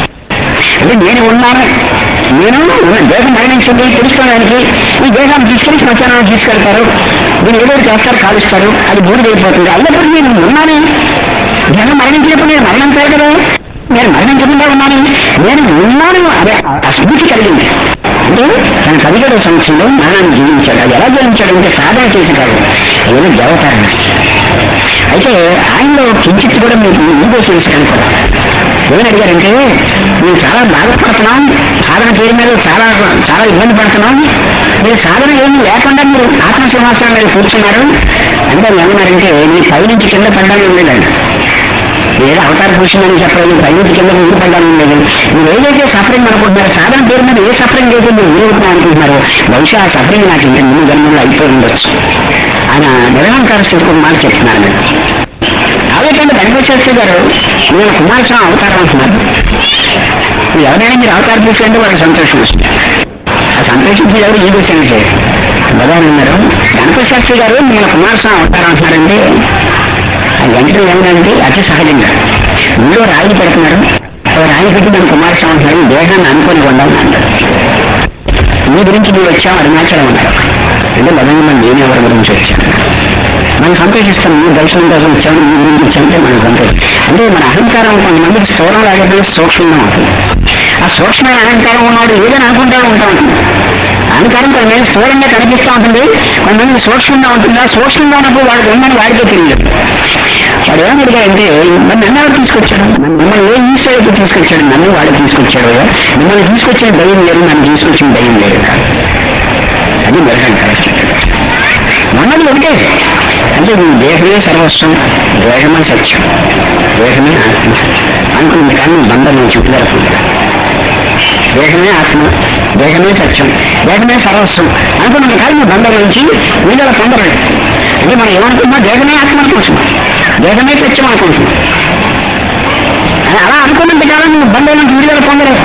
అంటే నేను ఉన్నాను నేను ఉన్న దేహం మరణించింది తెలుసుకోవడానికి ఈ దేహాన్ని తీసుకెళ్లి శ్మశానాన్ని తీసుకెళ్తారు దీన్ని ఏదో ఒకటి చేస్తారు కాలుస్తారు అది బూడిద అయిపోతుంది అయినప్పుడు నేను ఉన్నాను దేహం మరణించినప్పుడు నేను మరణించాలి కదా నేను మరణించకుండా ఉన్నాను నేను ఉన్నాను అదే ఆ స్మృతి కలిగింది అంటే తన పదిహేడవ సంవత్సరంలో మరణాన్ని జీవించాడు అది ఎలా జీవించాడు అంటే సాధన చేసి కాదు ఏదో జవతారణ అయితే ఆయనలో కించిత్ కూడా మీకు ఈగో చేసాను కూడా ఏమని అడిగారంటే మేము చాలా బాధపడుతున్నాం సాధన చేయడం మీద చాలా చాలా ఇబ్బంది పడుతున్నాం మీరు సాధన ఏమి లేకుండా మీరు ఆత్మ సింహాసనం మీద కూర్చున్నారు అంటే ఆయన ఏమన్నారంటే మీ పైనుంచి కింద పడ్డానికి ఉండేదండి ఏదో అవతార పురుషులని చెప్పలేదు పైనుంచి కింద ఊరు పడ్డానికి లేదు మీరు ఏదైతే సఫరింగ్ అనుకుంటున్నారో సాధన పేరు మీద ఏ సఫరింగ్ అయితే మీరు ఊరుకుంటున్నాం అనుకుంటున్నారో బహుశా ఆ సఫరింగ్ నాకు ఇంకా ముందు జన్మలో అయిపోయి ఉండొచ్చు ఆయన నిరహంకార స్థితికి ఒక మాట చెప్తున్నారు మీరు ఆవేశంగా ధనపశాస్త్రి గారు నేను కుమారస్వామి అవతారం అంటున్నారు మీరు ఎవరైనా మీరు అవతార పురుషులు అంటే వాళ్ళకి సంతోషం వస్తుంది ఆ సంతోషించి ఎవరు ఈ విషయం చేయరు భగవాన్ అన్నారు గణపతి శాస్త్రి గారు నేను కుమారస్వామి అవతారం అంటున్నారంటే ఆ వెంటనే ఏమిటంటే అతి సహజంగా ఇందులో రాయి పెడుతున్నారు ఓ రాయి పెట్టి నేను కుమారస్వామి అంటున్నారు దేహాన్ని అనుకొని ఉండాలని అంటారు మీ గురించి మీరు వచ్చాం అరుణాచలం ఉన్నారు అంటే భగవంతుడు నేను ఎవరి గురించి వచ్చాను మనం సంతోషిస్తాం మీ దర్శనం కోసం వచ్చాము మీ గురించి వచ్చామంటే మనం సంతోషం అంటే మన అహంకారం కొంతమందికి స్థూలం లేకపోతే సూక్ష్మంగా ఉంటుంది ఆ సూక్ష్మమైన అహంకారం ఉన్నాడు ఏదైనా అనుకుంటా ఉంటా ఉంటుంది అహంకారం కొంతమంది స్థూలంగా కనిపిస్తూ ఉంటుంది కొంతమంది సూక్ష్మంగా ఉంటుంది ఆ సూక్ష్మంగా ఉన్నప్పుడు వాడికి ఉందని వాడికే తెలియదు వాడు ఏమని అడిగాడంటే మరి నన్ను ఎవరు తీసుకొచ్చాడు మిమ్మల్ని ఏ ఈశ్వరుడికి తీసుకొచ్చాడు నన్ను వాడు తీసుకొచ్చాడు కదా మిమ్మల్ని తీసుకొచ్చిన దయ్యం లేదు నన్ను తీసుకొచ్చిన దయ్యం లేదు కాదు అది మెరగండి కరెక్ట్ మనది ఒకటే అంటే నీ దేహమే సర్వస్వం దేహమే సత్యం దేహమే ఆత్మ అనుకుంది కానీ బంధం నీ చుట్టుదరకుంది దేహమే ఆత్మ దేహమే సత్యం దేహమే సర్వస్వం అనుకున్నాం కానీ మీ బంధం నుంచి వీళ్ళ పొందలేదు అంటే మనం ఏమనుకుంటున్నాం దేహమే ఆత్మ అనుకుంటున్నాం దేహమే సత్యం అనుకుంటున్నాం అని అలా అనుకున్నంత కాలం నువ్వు బంధం నుంచి విడుదల పొందలేదు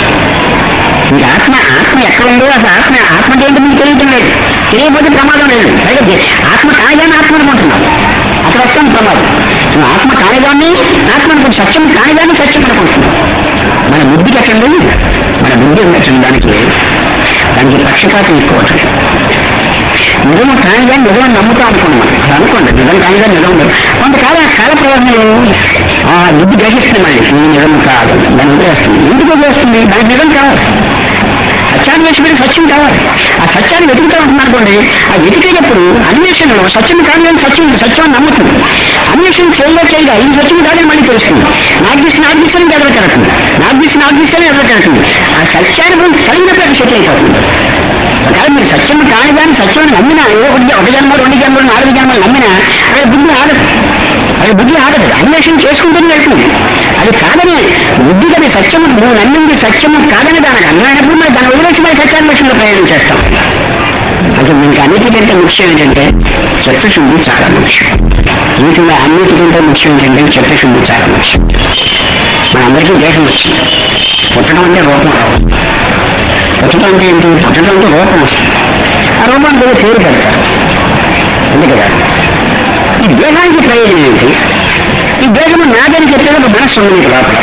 ఈ ఆత్మ ఆత్మ ఎక్కడ ఉందో అసలు ఆత్మ ఆత్మ ఏంటో మీకు తెలియటం లేదు తెలియకపోతే ప్రమాదం లేదు పైగా దే- ఆత్మ కానిదాన్ని ఆత్మ అనుకుంటున్నావు అక్కడ వస్తాను ప్రమాదం నువ్వు ఆత్మ కానిదాన్ని ఆత్మ అనుకుంటు సత్యం కానిదాన్ని సత్యం అనుకుంటున్నావు మన బుద్ధికి ఎక్కడండి మన బుద్ధి ఉండొచ్చు దానికి దానికి పక్షపాతం ఎక్కువ ఉంటుంది నిజం కానిగా నిజం నమ్ముతాం అనుకోండి మనం అసలు అనుకోండి నిజం కానిగా నిజం ఉండదు కొంతకాలం ఆ కాల ప్రయోజనంలో ఆ బుద్ధి గ్రహిస్తుంది మళ్ళీ ఈ నిజం కాదు దాన్ని వదిలేస్తుంది ఎందుకు వదిలేస్తుంది దానికి నిజం కావాలి సత్యాన్ని వేసుకుని సత్యం కావాలి ఆ సత్యాన్ని వెతుకుతా ఉంటున్నారు అనుకోండి ఆ వెతికేటప్పుడు అన్వేషణలో సత్యం కాదు కానీ సత్యం సత్యం అని నమ్ముతుంది అన్వేషణ చేయగా చేయగా ఇది సత్యం కాదని మళ్ళీ తెలుస్తుంది నాకు తీసిన నాకు తీసిన ఎదురు కడుతుంది నాకు తీసిన నాకు తీసిన ఎదురు కడుతుంది ఆ సత్యాన్ని గురించి కలిగినప్పుడు అది సెటిల్ అయిపోతుంది ఒకవేళ మీరు సత్యం కాని కానీ సత్యం నమ్మినా ఏదో ఒకటి ఒక జన్మ రెండు జన్మలు నాలుగు జన్మలు నమ్మినా అక్కడ బుద్ధి ఆడదు అది బుద్ధి ఆగదు అన్వేషణ చేసుకుంటూనే వెళ్తుంది అది కాదని బుద్ధికి అది సత్యము నువ్వు నమ్మింది సత్యము కాదని దానికి అన్నమైనప్పుడు మరి దాని వదిలేసి మరి సత్యాన్వేషణలో ప్రయాణం చేస్తాం అసలు మీకు అన్నిటికంటే ముఖ్యం ఏంటంటే చిత్తశుద్ధి చాలా ముఖ్యం వీటిలో అన్నిటికంటే ముఖ్యం ఏంటంటే చిత్తశుద్ధి చాలా ముఖ్యం మనందరికీ దేహం వచ్చింది పుట్టడం అంటే రూపం రావు పుట్టడం అంటే ఏంటి పుట్టడం అంటే రూపం వస్తుంది ఆ రూపానికి ఏదో పేరు పెడతారు అంతే కదా ఈ దేహానికి ప్రయోజనం ఏంటి ఈ దేహము నాదని చెప్పేది ఒక మనస్సు ఉంది మీకు లోపల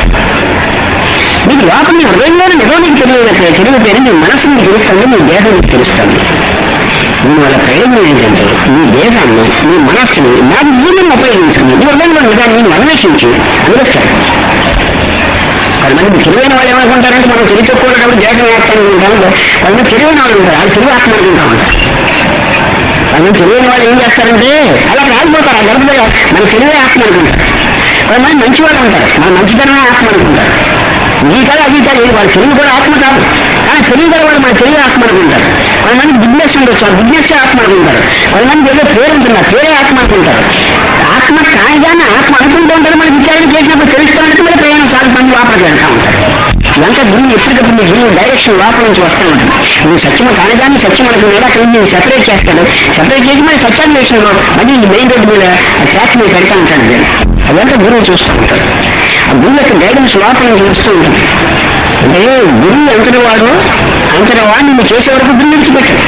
మీకు లోపల మీ హృదయంలోని నిజం మీకు తెలియదు తెలియదు మీ మనస్సు మీకు తెలుస్తుంది మీ దేహం మీకు తెలుస్తుంది దీనివల్ల ప్రయోజనం ఏంటంటే మీ దేహాన్ని మీ మనస్సుని నాకు జీవనం ఉపయోగించుకుని మీ హృదయంలో నిజాన్ని నేను అన్వేషించి అందిస్తాను కొంతమంది తెలివైన వాళ్ళు ఏమనుకుంటారంటే మనం తెలివి తక్కువ దేహం వేస్తాను అనుకుంటాం కొంతమంది తెలివైన వాళ్ళు ఉంటారు వాళ్ళు తెలివి ఆత్మ అనుకుంటా ఉంటారు కొంతమంది తెలివైన వాళ్ళు ఏం చేస్తారంటే అలా రాలిపోతారు ఆ గర్భంలో మన తెలివే ఆత్మ అనుకుంటారు కొంతమంది మంచి వాళ్ళు ఉంటారు మన మంచితనమే ఆత్మ అనుకుంటారు ఈ కాదు అది కాదు ఇది వాళ్ళ తెలివి కూడా ఆత్మ కాదు కానీ తెలివి గల వాళ్ళు మన తెలివి ఆత్మ అనుకుంటారు కొంతమంది బిజినెస్ ఉండొచ్చు ఆ బిజినెస్ ఆత్మ అనుకుంటారు కొంతమంది ఏదో పేరు ఉంటుంది ఆ పేరే ఆత్మ అనుకుంటారు ఆత్మ కాయగానే ఆత్మ అనుకుంటూ ఉంటారు మనకి విచారణ చేసినప్పుడు తెలుస్తూ ఉంటుంది మరి ప్రయాణం సాగుతుంది లోపలికి వెళ్తూ ఉంటారు ఇదంతా గురువు ఎప్పటికప్పుడు మీ గురువు డైరెక్షన్ లోపల నుంచి వస్తూ ఉంటుంది నువ్వు సత్యం కానిదాన్ని సత్యం అనుకున్నాడు అక్కడ నుంచి సెపరేట్ చేస్తాడు సెపరేట్ చేసి మరి సత్యాన్వేషణలో మళ్ళీ ఈ మెయిన్ రోడ్డు మీద ఆ ట్రాక్ మీద పెడతా ఉంటాడు నేను అదంతా గురువు చూస్తూ ఉంటాడు ఆ గురువు యొక్క గైడెన్స్ లోపల నుంచి వస్తూ ఉంటుంది అంటే గురువు ఎంతటి వాడు అంతటి వాడిని నువ్వు చేసే వరకు గురువు విడిచిపెట్టాడు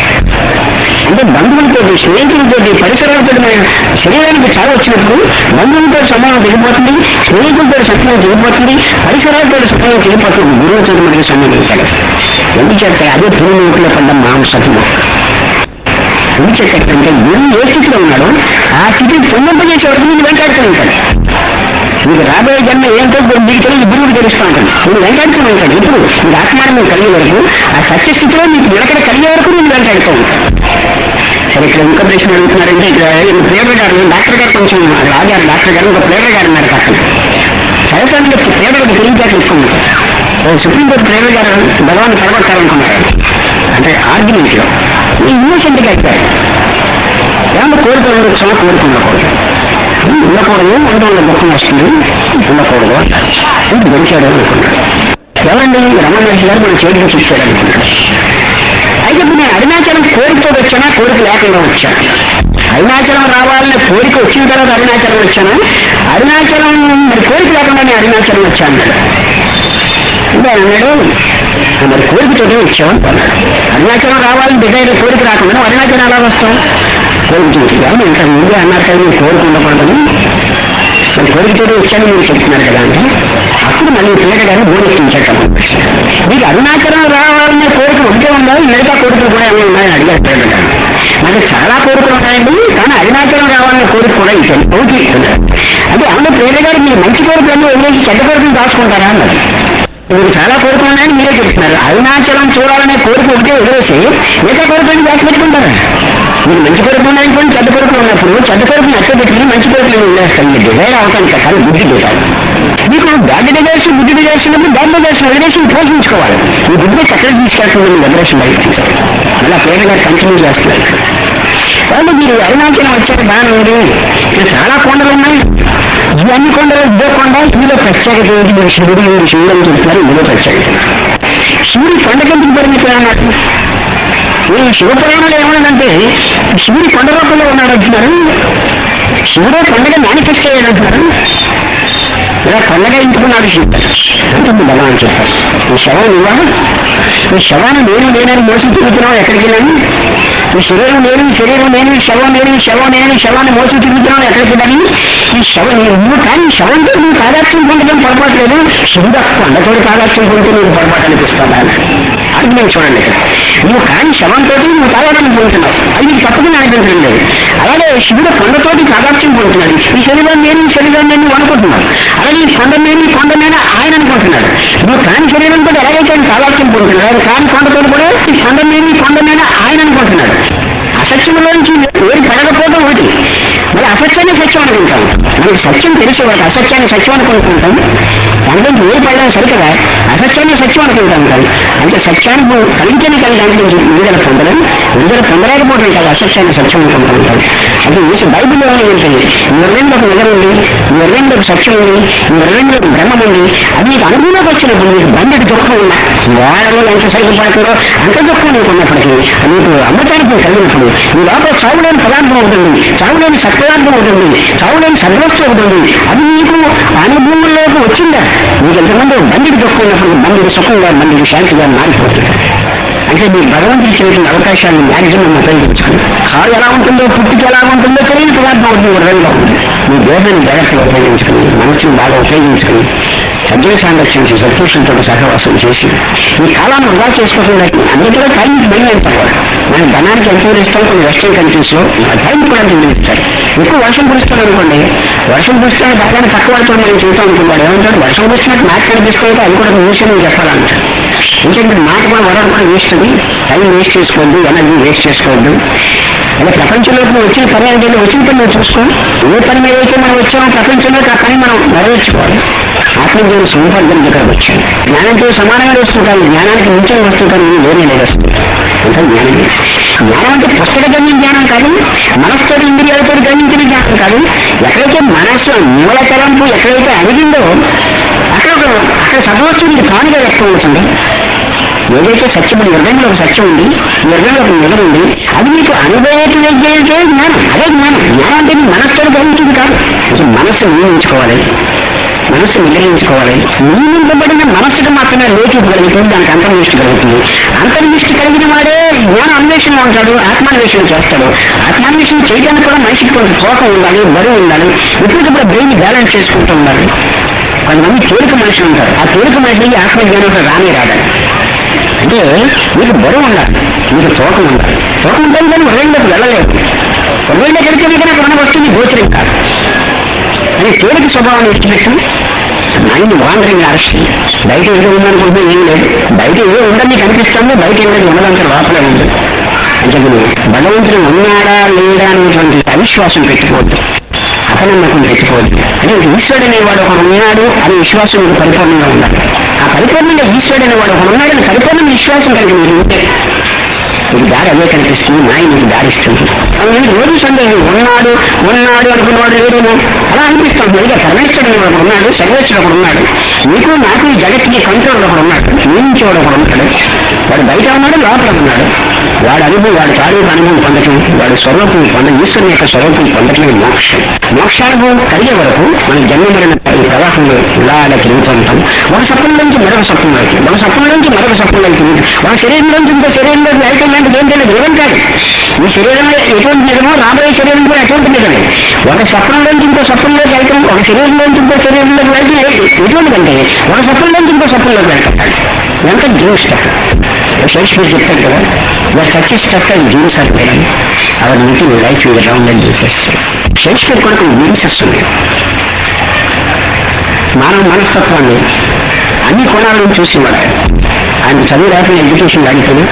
అంటే బంధువులతో స్నేహితులతో పరిసరాలతో మన శరీరానికి చాలా వచ్చినప్పుడు బంధువులతో సమయం తెగిపోతుంది స్నేహితులతో సమయం తెగిపోతుంది పరిసరాలతో సమయం తెగిపోతుంది గురువుతో మనకి సమయం ఇస్తాడు ఎందుచేత అదే పురుగు నోట్లో పడ్డ మాంసపు మొక్క ఎందుచేతంటే గురువు ఏ స్థితిలో ఉన్నాడో ఆ స్థితిని పొందింపజేసే వరకు నేను వెంటాడుతూ ఉంటాడు మీకు రాబోయే జన్మ ఏంటో మీకు తెలియదు గురువుకి తెలుస్తూ ఉంటుంది నువ్వు వెంటాడుతూ ఉంటాడు ఇప్పుడు మీకు ఆత్మానం కలిగే వరకు ఆ సత్యస్థితిలో మీకు నిలకడ కలిగే వరకు నేను వెంటాడుతూ ఉంటాను సరే ఇక్కడ ఇంకో ప్రశ్న అడుగుతున్నారంటే ఇక్కడ ప్లేడర్ గారు డాక్టర్ గారు కొంచెం రాజారు డాక్టర్ గారు ఇంకో ప్లేడర్ గారు ఉన్నారు పక్కన చదువుతానికి ప్లేడర్ తెలియజేట్లు ఎక్కువ ఉంది. ఓ సుప్రీంకోర్టు ప్లేడర్ గారు భగవాన్ కలగొట్టాలనుకున్నారు అంటే ఆర్గ్యుమెంట్ లో ఈ ఇన్నోసెంట్ గా చెప్పారు ఏమన్నా కోరిక ఉండొచ్చు కోరిక ఉండకూడదు ఉండకూడదు ఉంటే వాళ్ళ దుఃఖం వస్తుంది ఉండకూడదు అంటారు ఇది గెలిచాడు అనుకున్నాడు ఎవరండి రమణ మహర్షి గారు మన చేతికి చూస్తాడు అనుకున్నాడు అయితే ఇప్పుడు నేను అరుణాచలం కోరికతో వచ్చానా కోరిక లేకుండా వచ్చాను అరుణాచలం రావాలనే కోరిక వచ్చిన తర్వాత అరుణాచలం వచ్చాను అరుణాచలం మరి కోరిక లేకుండా నేను అరుణాచలం వచ్చాను అంటే ఆయన అన్నాడు "ఆ, మరి కోరికతోటే వచ్చావు అన్నాడు అరుణాచలం రావాలని డిజైర్ కోరిక రాకుండా నువ్వు అరుణాచలం ఎలా వస్తావు కోరిక కానీ ఇంత ముందే అన్నారు కదా మీరు కోరిక ఉండకూడదని మరి కోరికతోనే వచ్చాను మీరు చెప్తున్నారు కదా అంటే అప్పుడు మళ్ళీ పిల్లట గారు బోధించాడు మీకు అరుణాచలం రావాలనే కోరిక ఉంటే ఉండాలి మిగతా కోరికలు కూడా ఏమైనా ఉన్నాయని అడిగారు పిల్లట గారు నాకు చాలా కోరికలు ఉన్నాయండి కానీ అరుణాచలం రావాలనే కోరిక కూడా ఇచ్చాను ఓకే అంటే అవును ప్రేర గారు మీరు మంచి కోరికలన్నీ వదిలేసి చెడ్డ కోరికలు దాచుకుంటారా అన్నారు మీకు చాలా కోరికలు ఉన్నాయని మీరే చెప్తున్నారు అరుణాచలం చూడాలనే కోరిక ఒకటే వదిలేసి మిగతా కోరికలను దాచి పెట్టుకుంటారా మీరు మంచి కోరికలు ఉన్నాయనుకోండి చెడ్డ కోరికలు ఉన్నప్పుడు చెడ్డ కోరికలు నచ్చ పెట్టుకుని మంచి కోరికలు వదిలేస్తాను మీరు డిజైర్ అవుతాను కానీ బుద్ధి డిజైర్ మీకు బ్యాడ్ డిజైర్స్ బుద్ధి డిజైర్స్ ఉన్నప్పుడు బ్యాడ్ డిజైర్స్ వదిలేసి పోషించుకోవాలి ఈ బుద్ధి చక్కగా తీసుకెళ్తుంది మీ వదిలేసి బయట తీసుకోవాలి అలా పేద గారు కంటిన్యూ చేస్తున్నారు కాబట్టి మీరు అరుణాచలం వచ్చారు బాగానే ఉంది ఇక్కడ చాలా కొండలు ఉన్నాయి ఇవన్నీ కొండలు ఇదే కొండ ఇందులో ప్రత్యేకత ఏంటి మీరు శివుడు మీరు శివుడు అని చెప్తున్నారు ఇందులో ప్రత్యేకత శివుడి కొండకెందుకు పరిమితం అన్నట్టు ఈ శివపురాణంలో ఏమన్నదంటే శివుడి కొండ రూపంలో ఉన్నాడు అంటున్నారు శివుడే కొండగా మేనిఫెస్ట్ అయ్యాడు అంటున్నారు ఇలా కొండగా ఇంటుకున్నాడు శివుడు ఉంటుంది బలం అని చెప్పారు ఈ శవం నువ్వా ఈ శవాన్ని నేను నేనని మోసి తిరుగుతున్నావు ఎక్కడికి వెళ్ళాను ఈ శరీరం నేను ఈ శరీరం నేను ఈ శవం నేను ఈ శవం నేను ఈ శవాన్ని మోసి తిరుగుతున్నావు ఎక్కడికి వెళ్ళాలి ఈ శవం నువ్వు కానీ ఈ శవంతో నువ్వు తాదాత్యం పొందడం పొరపాటు లేదు శివుడు కొండతో తాదాత్యం పొందుతూ నీకు పొరపాటు అనిపిస్తాను ఆర్గ్యుమెంట్ చూడండి ఇక్కడ నువ్వు కానీ శవంతో నువ్వు తాదాత్యం పొందుతున్నావు అది నీకు తప్పకుండా అనిపించడం లేదు అలాగే శివుడు కొండతోటి తాదాత్యం పొందుతున్నాడు ఈ శరీరం నేను ఈ శరీరం నేను నువ్వు అనుకుంటున్నావు అలాగే ఈ కొండ నేను ఈ కొండ నేను ఆయన అనుకుంటున్నాడు నువ్వు కాని శరీరంతో ఎలాగైతే ఆయన తాదాత్యం పొందుతున్నాడు అలాగే కాని కొండతో కూడా ఈ కొండ నేను ఈ కొండ నేను ఆయన అనుకుంటున్నాడు అసత్యంలోంచి ఏది పడకపోవడం ఒకటి మరి అసత్యాన్ని సత్యం అనుకుంటాం మనకి సత్యం తెలిసే వాళ్ళకి అసత్యాన్ని సత్యం అనుకుంటుంటాం దాంట్లో ఏది పడడం సరికదా అసత్యాన్ని సత్యం అనుకుంటాం కాదు అంటే సత్యాన్ని కలిగితేనే కలిగి దాంట్లో విడుదల పొందడం విడుదల పొందలేకపోవడం కాదు అసత్యాన్ని సత్యం అనుకుంటూ ఉంటాం అంటే ఈ బైబిల్లో ఉంటుంది నీ హృదయంలో ఒక నిజం ఉంది నీ హృదయంలో ఒక సత్యం ఉంది నీ హృదయంలో ఒక బ్రహ్మం ఉంది అది నీకు అనుభవంలోకి వచ్చినప్పుడు నీకు బంధుడు దుఃఖం ఉన్నా వాళ్ళలో ఎంత సైకిల్ పడుతుందో అంత దుఃఖం నీకు ఉన్నప్పటికీ నీకు అమృతానికి కలిగినప్పుడు నీ లోపల చావులేని పదార్థం ఉంటుంది చావులేని సత్పదార్థం ఉంటుంది చావులేని సద్వస్తు ఉంటుంది అది నీకు అనుభవంలోకి వచ్చిందా నీకు ఎంతమంది బండికి దుఃఖం ఉన్నప్పుడు బండికి సుఖంగా బండికి శాంతిగా మారిపోతుంది అంటే మీ భగవంతుడు ఇచ్చినటువంటి అవకాశాలను మ్యాక్సిమం ఉపయోగించుకుని కాలు ఎలా ఉంటుందో పుట్టికి ఎలా ఉంటుందో తెలియని పదార్థం ఉంటుంది హృదయంలో ఉంది మీ దేహాన్ని జాగ్రత్తగా ఉపయోగించుకుని మనసుని బాగా ఉపయోగించుకుని సజ్జన సాంగత్యం చేసి సత్పురుషులతో సహవాసం చేసి ఈ కాలాన్ని వృధా చేసుకోకుండా అందులో టైం బయలు అంటారు మన ధనానికి ఎంత ఇస్తాం కొన్ని వెస్టర్న్ కంట్రీస్ లో ఆ టైం కూడా అంత విలువిస్తారు ఎక్కువ వర్షం కురుస్తుంది అనుకోండి వర్షం కురిస్తే బాగానే తక్కువ పడుతుంది మనం చూస్తాం అనుకుంటాడు ఏమంటాడు వర్షం కురిసినట్టు మాట కనిపిస్తుంది అది కూడా విషయం చెప్పాలంటాడు ఎందుకంటే మాట కూడా వరం కూడా వేస్ట్ అది టైం వేస్ట్ చేసుకోవద్దు ఎనర్జీ వేస్ట్ చేసుకోవద్దు అదే ప్రపంచంలోకి నువ్వు వచ్చిన పని అంటే వచ్చిన పని నువ్వు చూసుకో ఏ పని మీద అయితే మనం వచ్చామో ప్రపంచంలోకి ఆ పని మనం నెరవేర్చుకోవాలి ఆత్మజ్ఞానం సముపార్జన దగ్గరకు వచ్చాం జ్ఞానంతో సమానంగా వస్తుంది కానీ జ్ఞానానికి మించిన వస్తువు కానీ ఏమీ వేరే లేదు అసలు ఇంకా జ్ఞానం జ్ఞానం అంటే పుస్తకజన్య జ్ఞానం కాదు మనస్తో ఇంద్రియాలతో గ్రహించిన జ్ఞానం కాదు ఎక్కడైతే మనస్సు మూల తలంపు ఎక్కడైతే అడిగిందో అక్కడ ఒక- అక్కడ సద్వస్తువునికి తానుగా వ్యక్తం అవుతుంది ఏదైతే సత్యం ఉంది హృదయంలో ఒక సత్యం ఉంది ఈ హృదయంలో ఒక నిజం ఉంది అది మీకు అనుభవైతే జ్ఞానం అదే జ్ఞానం జ్ఞానం అంటే మీ మనస్సుతో గ్రహించింది కాదు అసలు మనస్సు నియమించుకోవాలి మనస్సు నిగ్రహించుకోవాలి నియమింపబడిన మనస్సుకు మాత్రమే లేచి ఇవ్వగలుగుతుంది దానికి అంతర్నిష్టి కలుగుతుంది అంతర్నిష్టి కలిగిన వాడే జ్ఞాన అన్వేషణలో ఉంటాడు ఆత్మాన్వేషణ చేస్తాడు ఆత్మాన్వేషణ చేయడానికి కూడా మనిషికి కొంత తోక ఉండాలి బరువు ఉండాలి ఇప్పటికప్పుడు బ్రెయిన్ బ్యాలెన్స్ చేసుకుంటూ ఉండాలి కొంతమంది తేలిక మనుషులు ఉంటారు ఆ తేలిక మనిషికి ఆత్మజ్ఞానం అసలు రానే రాదని అంటే మీకు బరువు ఉండాలి మీకు తోకం ఉండాలి తోకం ఉంటుంది కానీ హృదయంలోకి వెళ్ళలేదు హృదయంలోకి వెళ్తే మీకు అక్కడ ఉన్న వస్తుంది గోచరం కాదు అని తేలిక స్వభావాన్ని విడిచిపెట్టి మైండ్ వాండరింగ్ అరెస్ట్ బయట ఏదో ఉందనుకుంటే ఏం లేదు బయట ఏదో ఉందని కనిపిస్తుంది బయట ఏదో ఉన్నదంతా లోపలే ఉంది అంటే మీరు భగవంతుడు ఉన్నాడా లేడా అనేటువంటి అవిశ్వాసం పెట్టుకోవద్దు అపనమ్మకం పెట్టుకోవద్దు అంటే ఈశ్వరుడు అనేవాడు ఒక ఉన్నాడు అనే విశ్వాసం మీకు పరిపూర్ణంగా ఉండాలి ఆ పరిపూర్ణంగా ఈశ్వరుడు అనేవాడు ఒక ఉన్నాడని పరిపూర్ణ విశ్వాసం కలిగి మీరు ఉంటే మీకు దారి అదే కనిపిస్తుంది మాయ మీకు దారిస్తుంది మీరు రోజు సందేహం ఉన్నాడు ఉన్నాడు అనుకున్నవాడు లేడేమో అలా అనిపిస్తుంది ఇక పరమేశ్వరుడు ఒకడు ఉన్నాడు సర్వేశ్వరుడు ఒకడు ఉన్నాడు మీకు నాకు ఈ జగత్తుకి కంట్రోల్ ఒకడు ఉన్నాడు నియమించేవాడు ఒకడు ఉన్నాడు వాడు బయట ఉన్నాడు లోపల ఉన్నాడు వాడు అనుభవం వాడి తాలూకు అనుభవం పొందటం వాడి స్వరూపం పొంద ఈశ్వరుని యొక్క స్వరూపం పొందటమే మోక్షం మోక్షానుభవం కలిగే వరకు మన జన్మమైన ఈ ప్రవాహంలో ఇలా అలా తిరుగుతూ ఉంటాం ఒక సపనం నుంచి మరొక సపనంలోకి ఒక సపనం నుంచి మరొక సపనంలోకి ఒక శరీరం నుంచి ఇంకో శరీరంలోకి వెళ్ళటం లాంటిది ఏం తెలియదు నిజం కాదు ఈ శరీరం ఎటువంటి నిజమో రాబోయే శరీరం కూడా ఎటువంటి నిజమే ఒక స్వప్నం నుంచి ఇంకో స్వప్నంలోకి వెళ్ళటం ఒక శరీరం నుంచి ఇంకో శరీరంలోకి వెళ్ళటం ఎటువంటిదంటే ఒక స్వప్నం నుంచి ఇంకో స్వప్నంలోకి వెళ్ళటం ఎంత డ్రీమ్ స్టఫ్ షేక్స్పియర్ చెప్తాడు కదా the such stuff and dreams are made on our meeting life ఇది రౌండ్ అండ్ షేక్స్పియర్ కూడా కొన్ని డ్రీమ్సెస్ ఉన్నాయి మానవ మనస్తత్వాన్ని అన్ని కోణాల నుంచి చూసేవాడు ఆయన చదువు రాసిన ఎడ్యుకేషన్ లాంటిది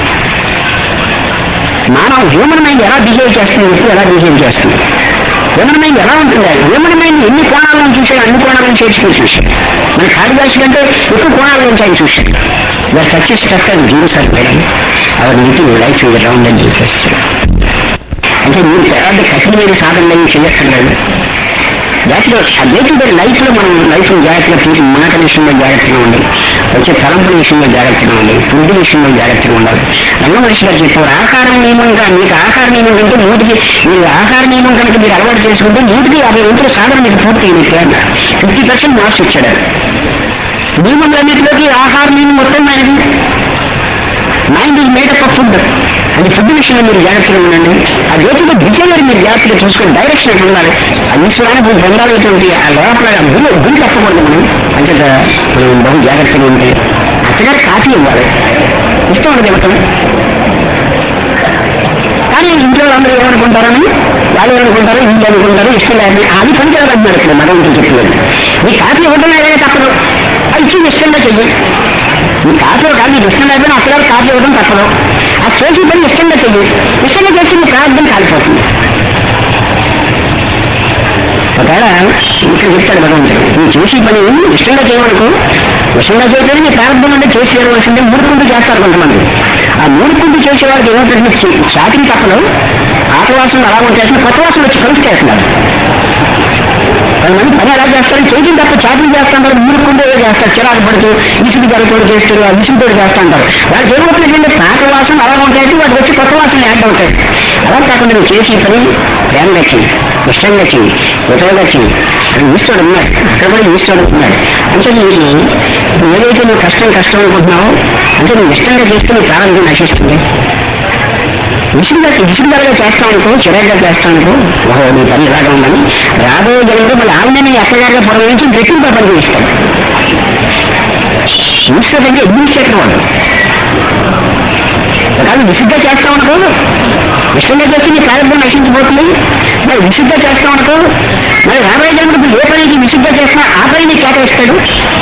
మానవ హ్యూమన్ మైండ్ ఎలా బిహేవ్ చేస్తుంది ఎప్పుడు ఎలా బిహేవ్ చేస్తుంది హ్యూమన్ మైండ్ ఎలా ఉంటుంది హ్యూమన్ మైండ్ ఎన్ని కోణాల నుంచి చూసాడు అన్ని కోణాల నుంచి చేర్చుకుని చూశాడు మన కాళిదాసు కంటే ఎక్కువ కోణాల నుంచి ఆయన చూశాడు the such stuff and jeans are made on our meeting life ఇది రౌండ్ అండ్ అంటే మీరు పెద్ద కఠినమైన సాధనలు ఏమి చేయక్కర్లేదు జాగ్రత్తగా ఆ డే టు డే లైఫ్ లో మనం లైఫ్ జాగ్రత్తగా తీసి మాట విషయంలో జాగ్రత్తగా ఉండాలి వచ్చే తలంపుల విషయంలో జాగ్రత్తగా ఉండాలి ఫుడ్ విషయంలో జాగ్రత్తగా ఉండాలి రంగ మనిషి గారు చెప్పారు ఆహార నియమంగా మీకు ఆహార నియమం కంటే నూటికి మీరు ఆహార నియమం కనుక మీరు అలవాటు చేసుకుంటే నూటికి యాభై రోజుల సాధన మీకు పూర్తి అయినట్టు ఫిఫ్టీ పర్సెంట్ మార్క్స్ ఇచ్చాడు నియమములన్నింటిలోకి ఆహార నియమం మొత్తమైనది mind is made up of food అది ఫుడ్ విషయంలో మీరు జాగ్రత్తగా ఉండండి ఆ జ్యోతిలో బిహేవియర్ మీరు జాగ్రత్తగా చూసుకొని డైరెక్షన్ పొందాలి ఆ ఈశ్వరానికి పొందాలనేటువంటి ఆ లోపల ఆ గురి గురి తప్పకూడదు మనం అంచేత మనం బహు జాగ్రత్తగా ఉంటే అత్తగారు కాఫీ ఇవ్వాలి ఇష్టం ఉండదు ఇవ్వటం కానీ ఇంట్లో అందరూ ఏమనుకుంటారని వాళ్ళు ఏమనుకుంటారు ఇంట్లో అనుకుంటారు ఇష్టం లేదని అది పని చేయాలంటున్నారు ఇక్కడ మరొకటి చెప్పలేదు ఈ కాఫీ ఇవ్వడం లేదనే తప్పదు అది ఇచ్చి ఇష్టంగా చెయ్యి ఈ కాఫీలో కాదు నీకు ఇష్టం లేకపోయినా అసలు కాఫీ ఇవ్వడం తప్పదు ఆ చేసి పని ఇష్టంగా చెయ్యి ఇష్టంగా చేసి నీ ప్రార్థన కాలిపోతుంది ఒకవేళ ఇక్కడ చెప్తాడు భగవంతుడు నువ్వు చేసి పని ఇష్టంగా చేయమనుకో ఇష్టంగా చేయకపోతే నీ ప్రారంభం అంటే చేసి చేయవలసిందే మూడుకుంటూ చేస్తారు కొంతమంది ఆ మూడుకుంటూ చేసే వాళ్ళకి ఏమవుతుంది చాకరీ తప్పదు ఆట వాసన అలా చేసిన కొత్త వాసన వచ్చి కలిసి చేస్తున్నారు కొంతమంది పని ఎలా చేస్తారు చేయడం తప్ప చాటింగ్ చేస్తుంటారు మూడుకుంటే చేస్తారు చిరాకు పడుతూ విసుగు జరుగుతూ చేస్తారు ఆ విసుగుతో చేస్తుంటారు వాళ్ళకి ఏమవుతుందంటే పాత వాసన అలా ఉంటాయి వాటికి వచ్చి కొత్త వాసన యాడ్ అవుతాయి అలా కాకుండా నువ్వు చేసి పని ప్రేమగా చెయ్యి ఇష్టంగా చెయ్యి ఎదురుగా చెయ్యి అది ఈశ్వరుడు ఉన్నాడు అక్కడ కూడా ఈశ్వరుడు ఉన్నాడు అంటే నీకు ఏదైతే నువ్వు కష్టం కష్టం అనుకుంటున్నావో అంటే నువ్వు ఇష్టంగా చేస్తే నీ ప్రారంభం నశిస్తుంది విసుగుగా విసుగుదలగా చేస్తాం అనుకో చిరాగ్గా చేస్తాం అనుకో ఓహో నీ పని ఇలాగా ఉందని రాబోయే జనంలో మళ్ళీ ఆవిడని ఎక్కగారిగా పొరం నుంచి రెట్టింపు పని చేస్తాడు ఈశ్వరుడు అంటే అడ్మినిస్ట్రేటర్ వాడు ఒకవేళ విసుగ్గా చేస్తాం అనుకో ఇష్టంగా చేస్తే నీ ప్రారంభం నశించిపోతుంది మరి విసుగ్గా చేస్తాం అనుకో మరి రాబోయే జన్మకు ఏ పనికి విసుగ్గా చేసినా ఆ పని నీకు కేటాయిస్తాడు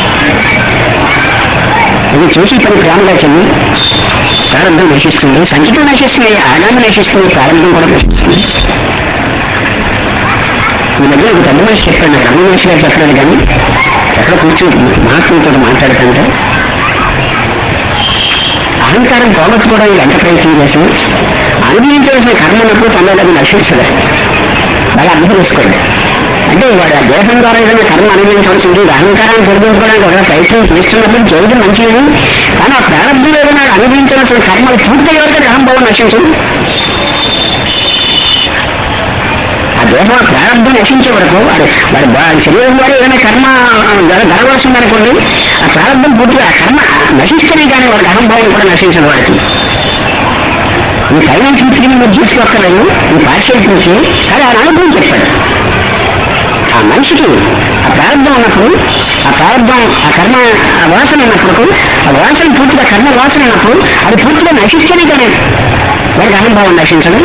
అది చేసి పని ప్రేమగా చెయ్యి ప్రారంభం నశిస్తుంది సంచితం నశిస్తుంది ఆనందం నశిస్తుంది ప్రారంభం కూడా నశిస్తుంది ఈ మధ్య ఒక పెద్ద మనిషి చెప్పాడు నాకు రమణ మనిషి గారు చెప్పలేదు కానీ ఎక్కడ కూర్చొని మహాత్ములతో మాట్లాడుతుంటే అహంకారం పోగొట్టుకోవడానికి ఎంత ప్రయత్నం చేసి అనుభవించవలసిన కర్మ ఉన్నప్పుడు తనలో నశించదు బాగా అర్థం చేసుకోండి అంటే వాడు ఆ దేశం ద్వారా ఏదైనా కర్మ అనుభవించవలసింది ఇది అహంకారాన్ని తొలగించుకోవడానికి ఒక ప్రయత్నం చేస్తున్నప్పుడు చేయడం మంచిది కానీ ఆ ప్రారంభంలో ఏదైనా అనుభవించవలసిన కర్మలు పూర్తిగా వరకు అహంభావం నశించదు ఆ దేహం ఆ ప్రారంభం నశించే వరకు వాడు వాడి వాడి శరీరం ద్వారా ఏదైనా కర్మ జరగవలసిందనుకోండి ఆ ప్రారంభం పూర్తిగా ఆ కర్మ నశిస్తేనే కానీ వాడికి అహంభావం కూడా నశించదు వాడికి ఈ ఫైనాన్స్ నుంచి మీరు చూసుకోక్కర్లేదు ఈ పార్షియల్ నుంచి కానీ ఆయన అనుభవం చెప్పాడు ఆ మనిషికి ఆ ప్రారంభం ఉన్నప్పుడు ఆ ప్రారంభం ఆ కర్మ ఆ వాసన ఉన్నప్పుడు ఆ వాసన పూర్తిగా కర్మ వాసన ఉన్నప్పుడు అది పూర్తిగా నశిస్తేనే కానీ వాడికి అహంభావం నశించదు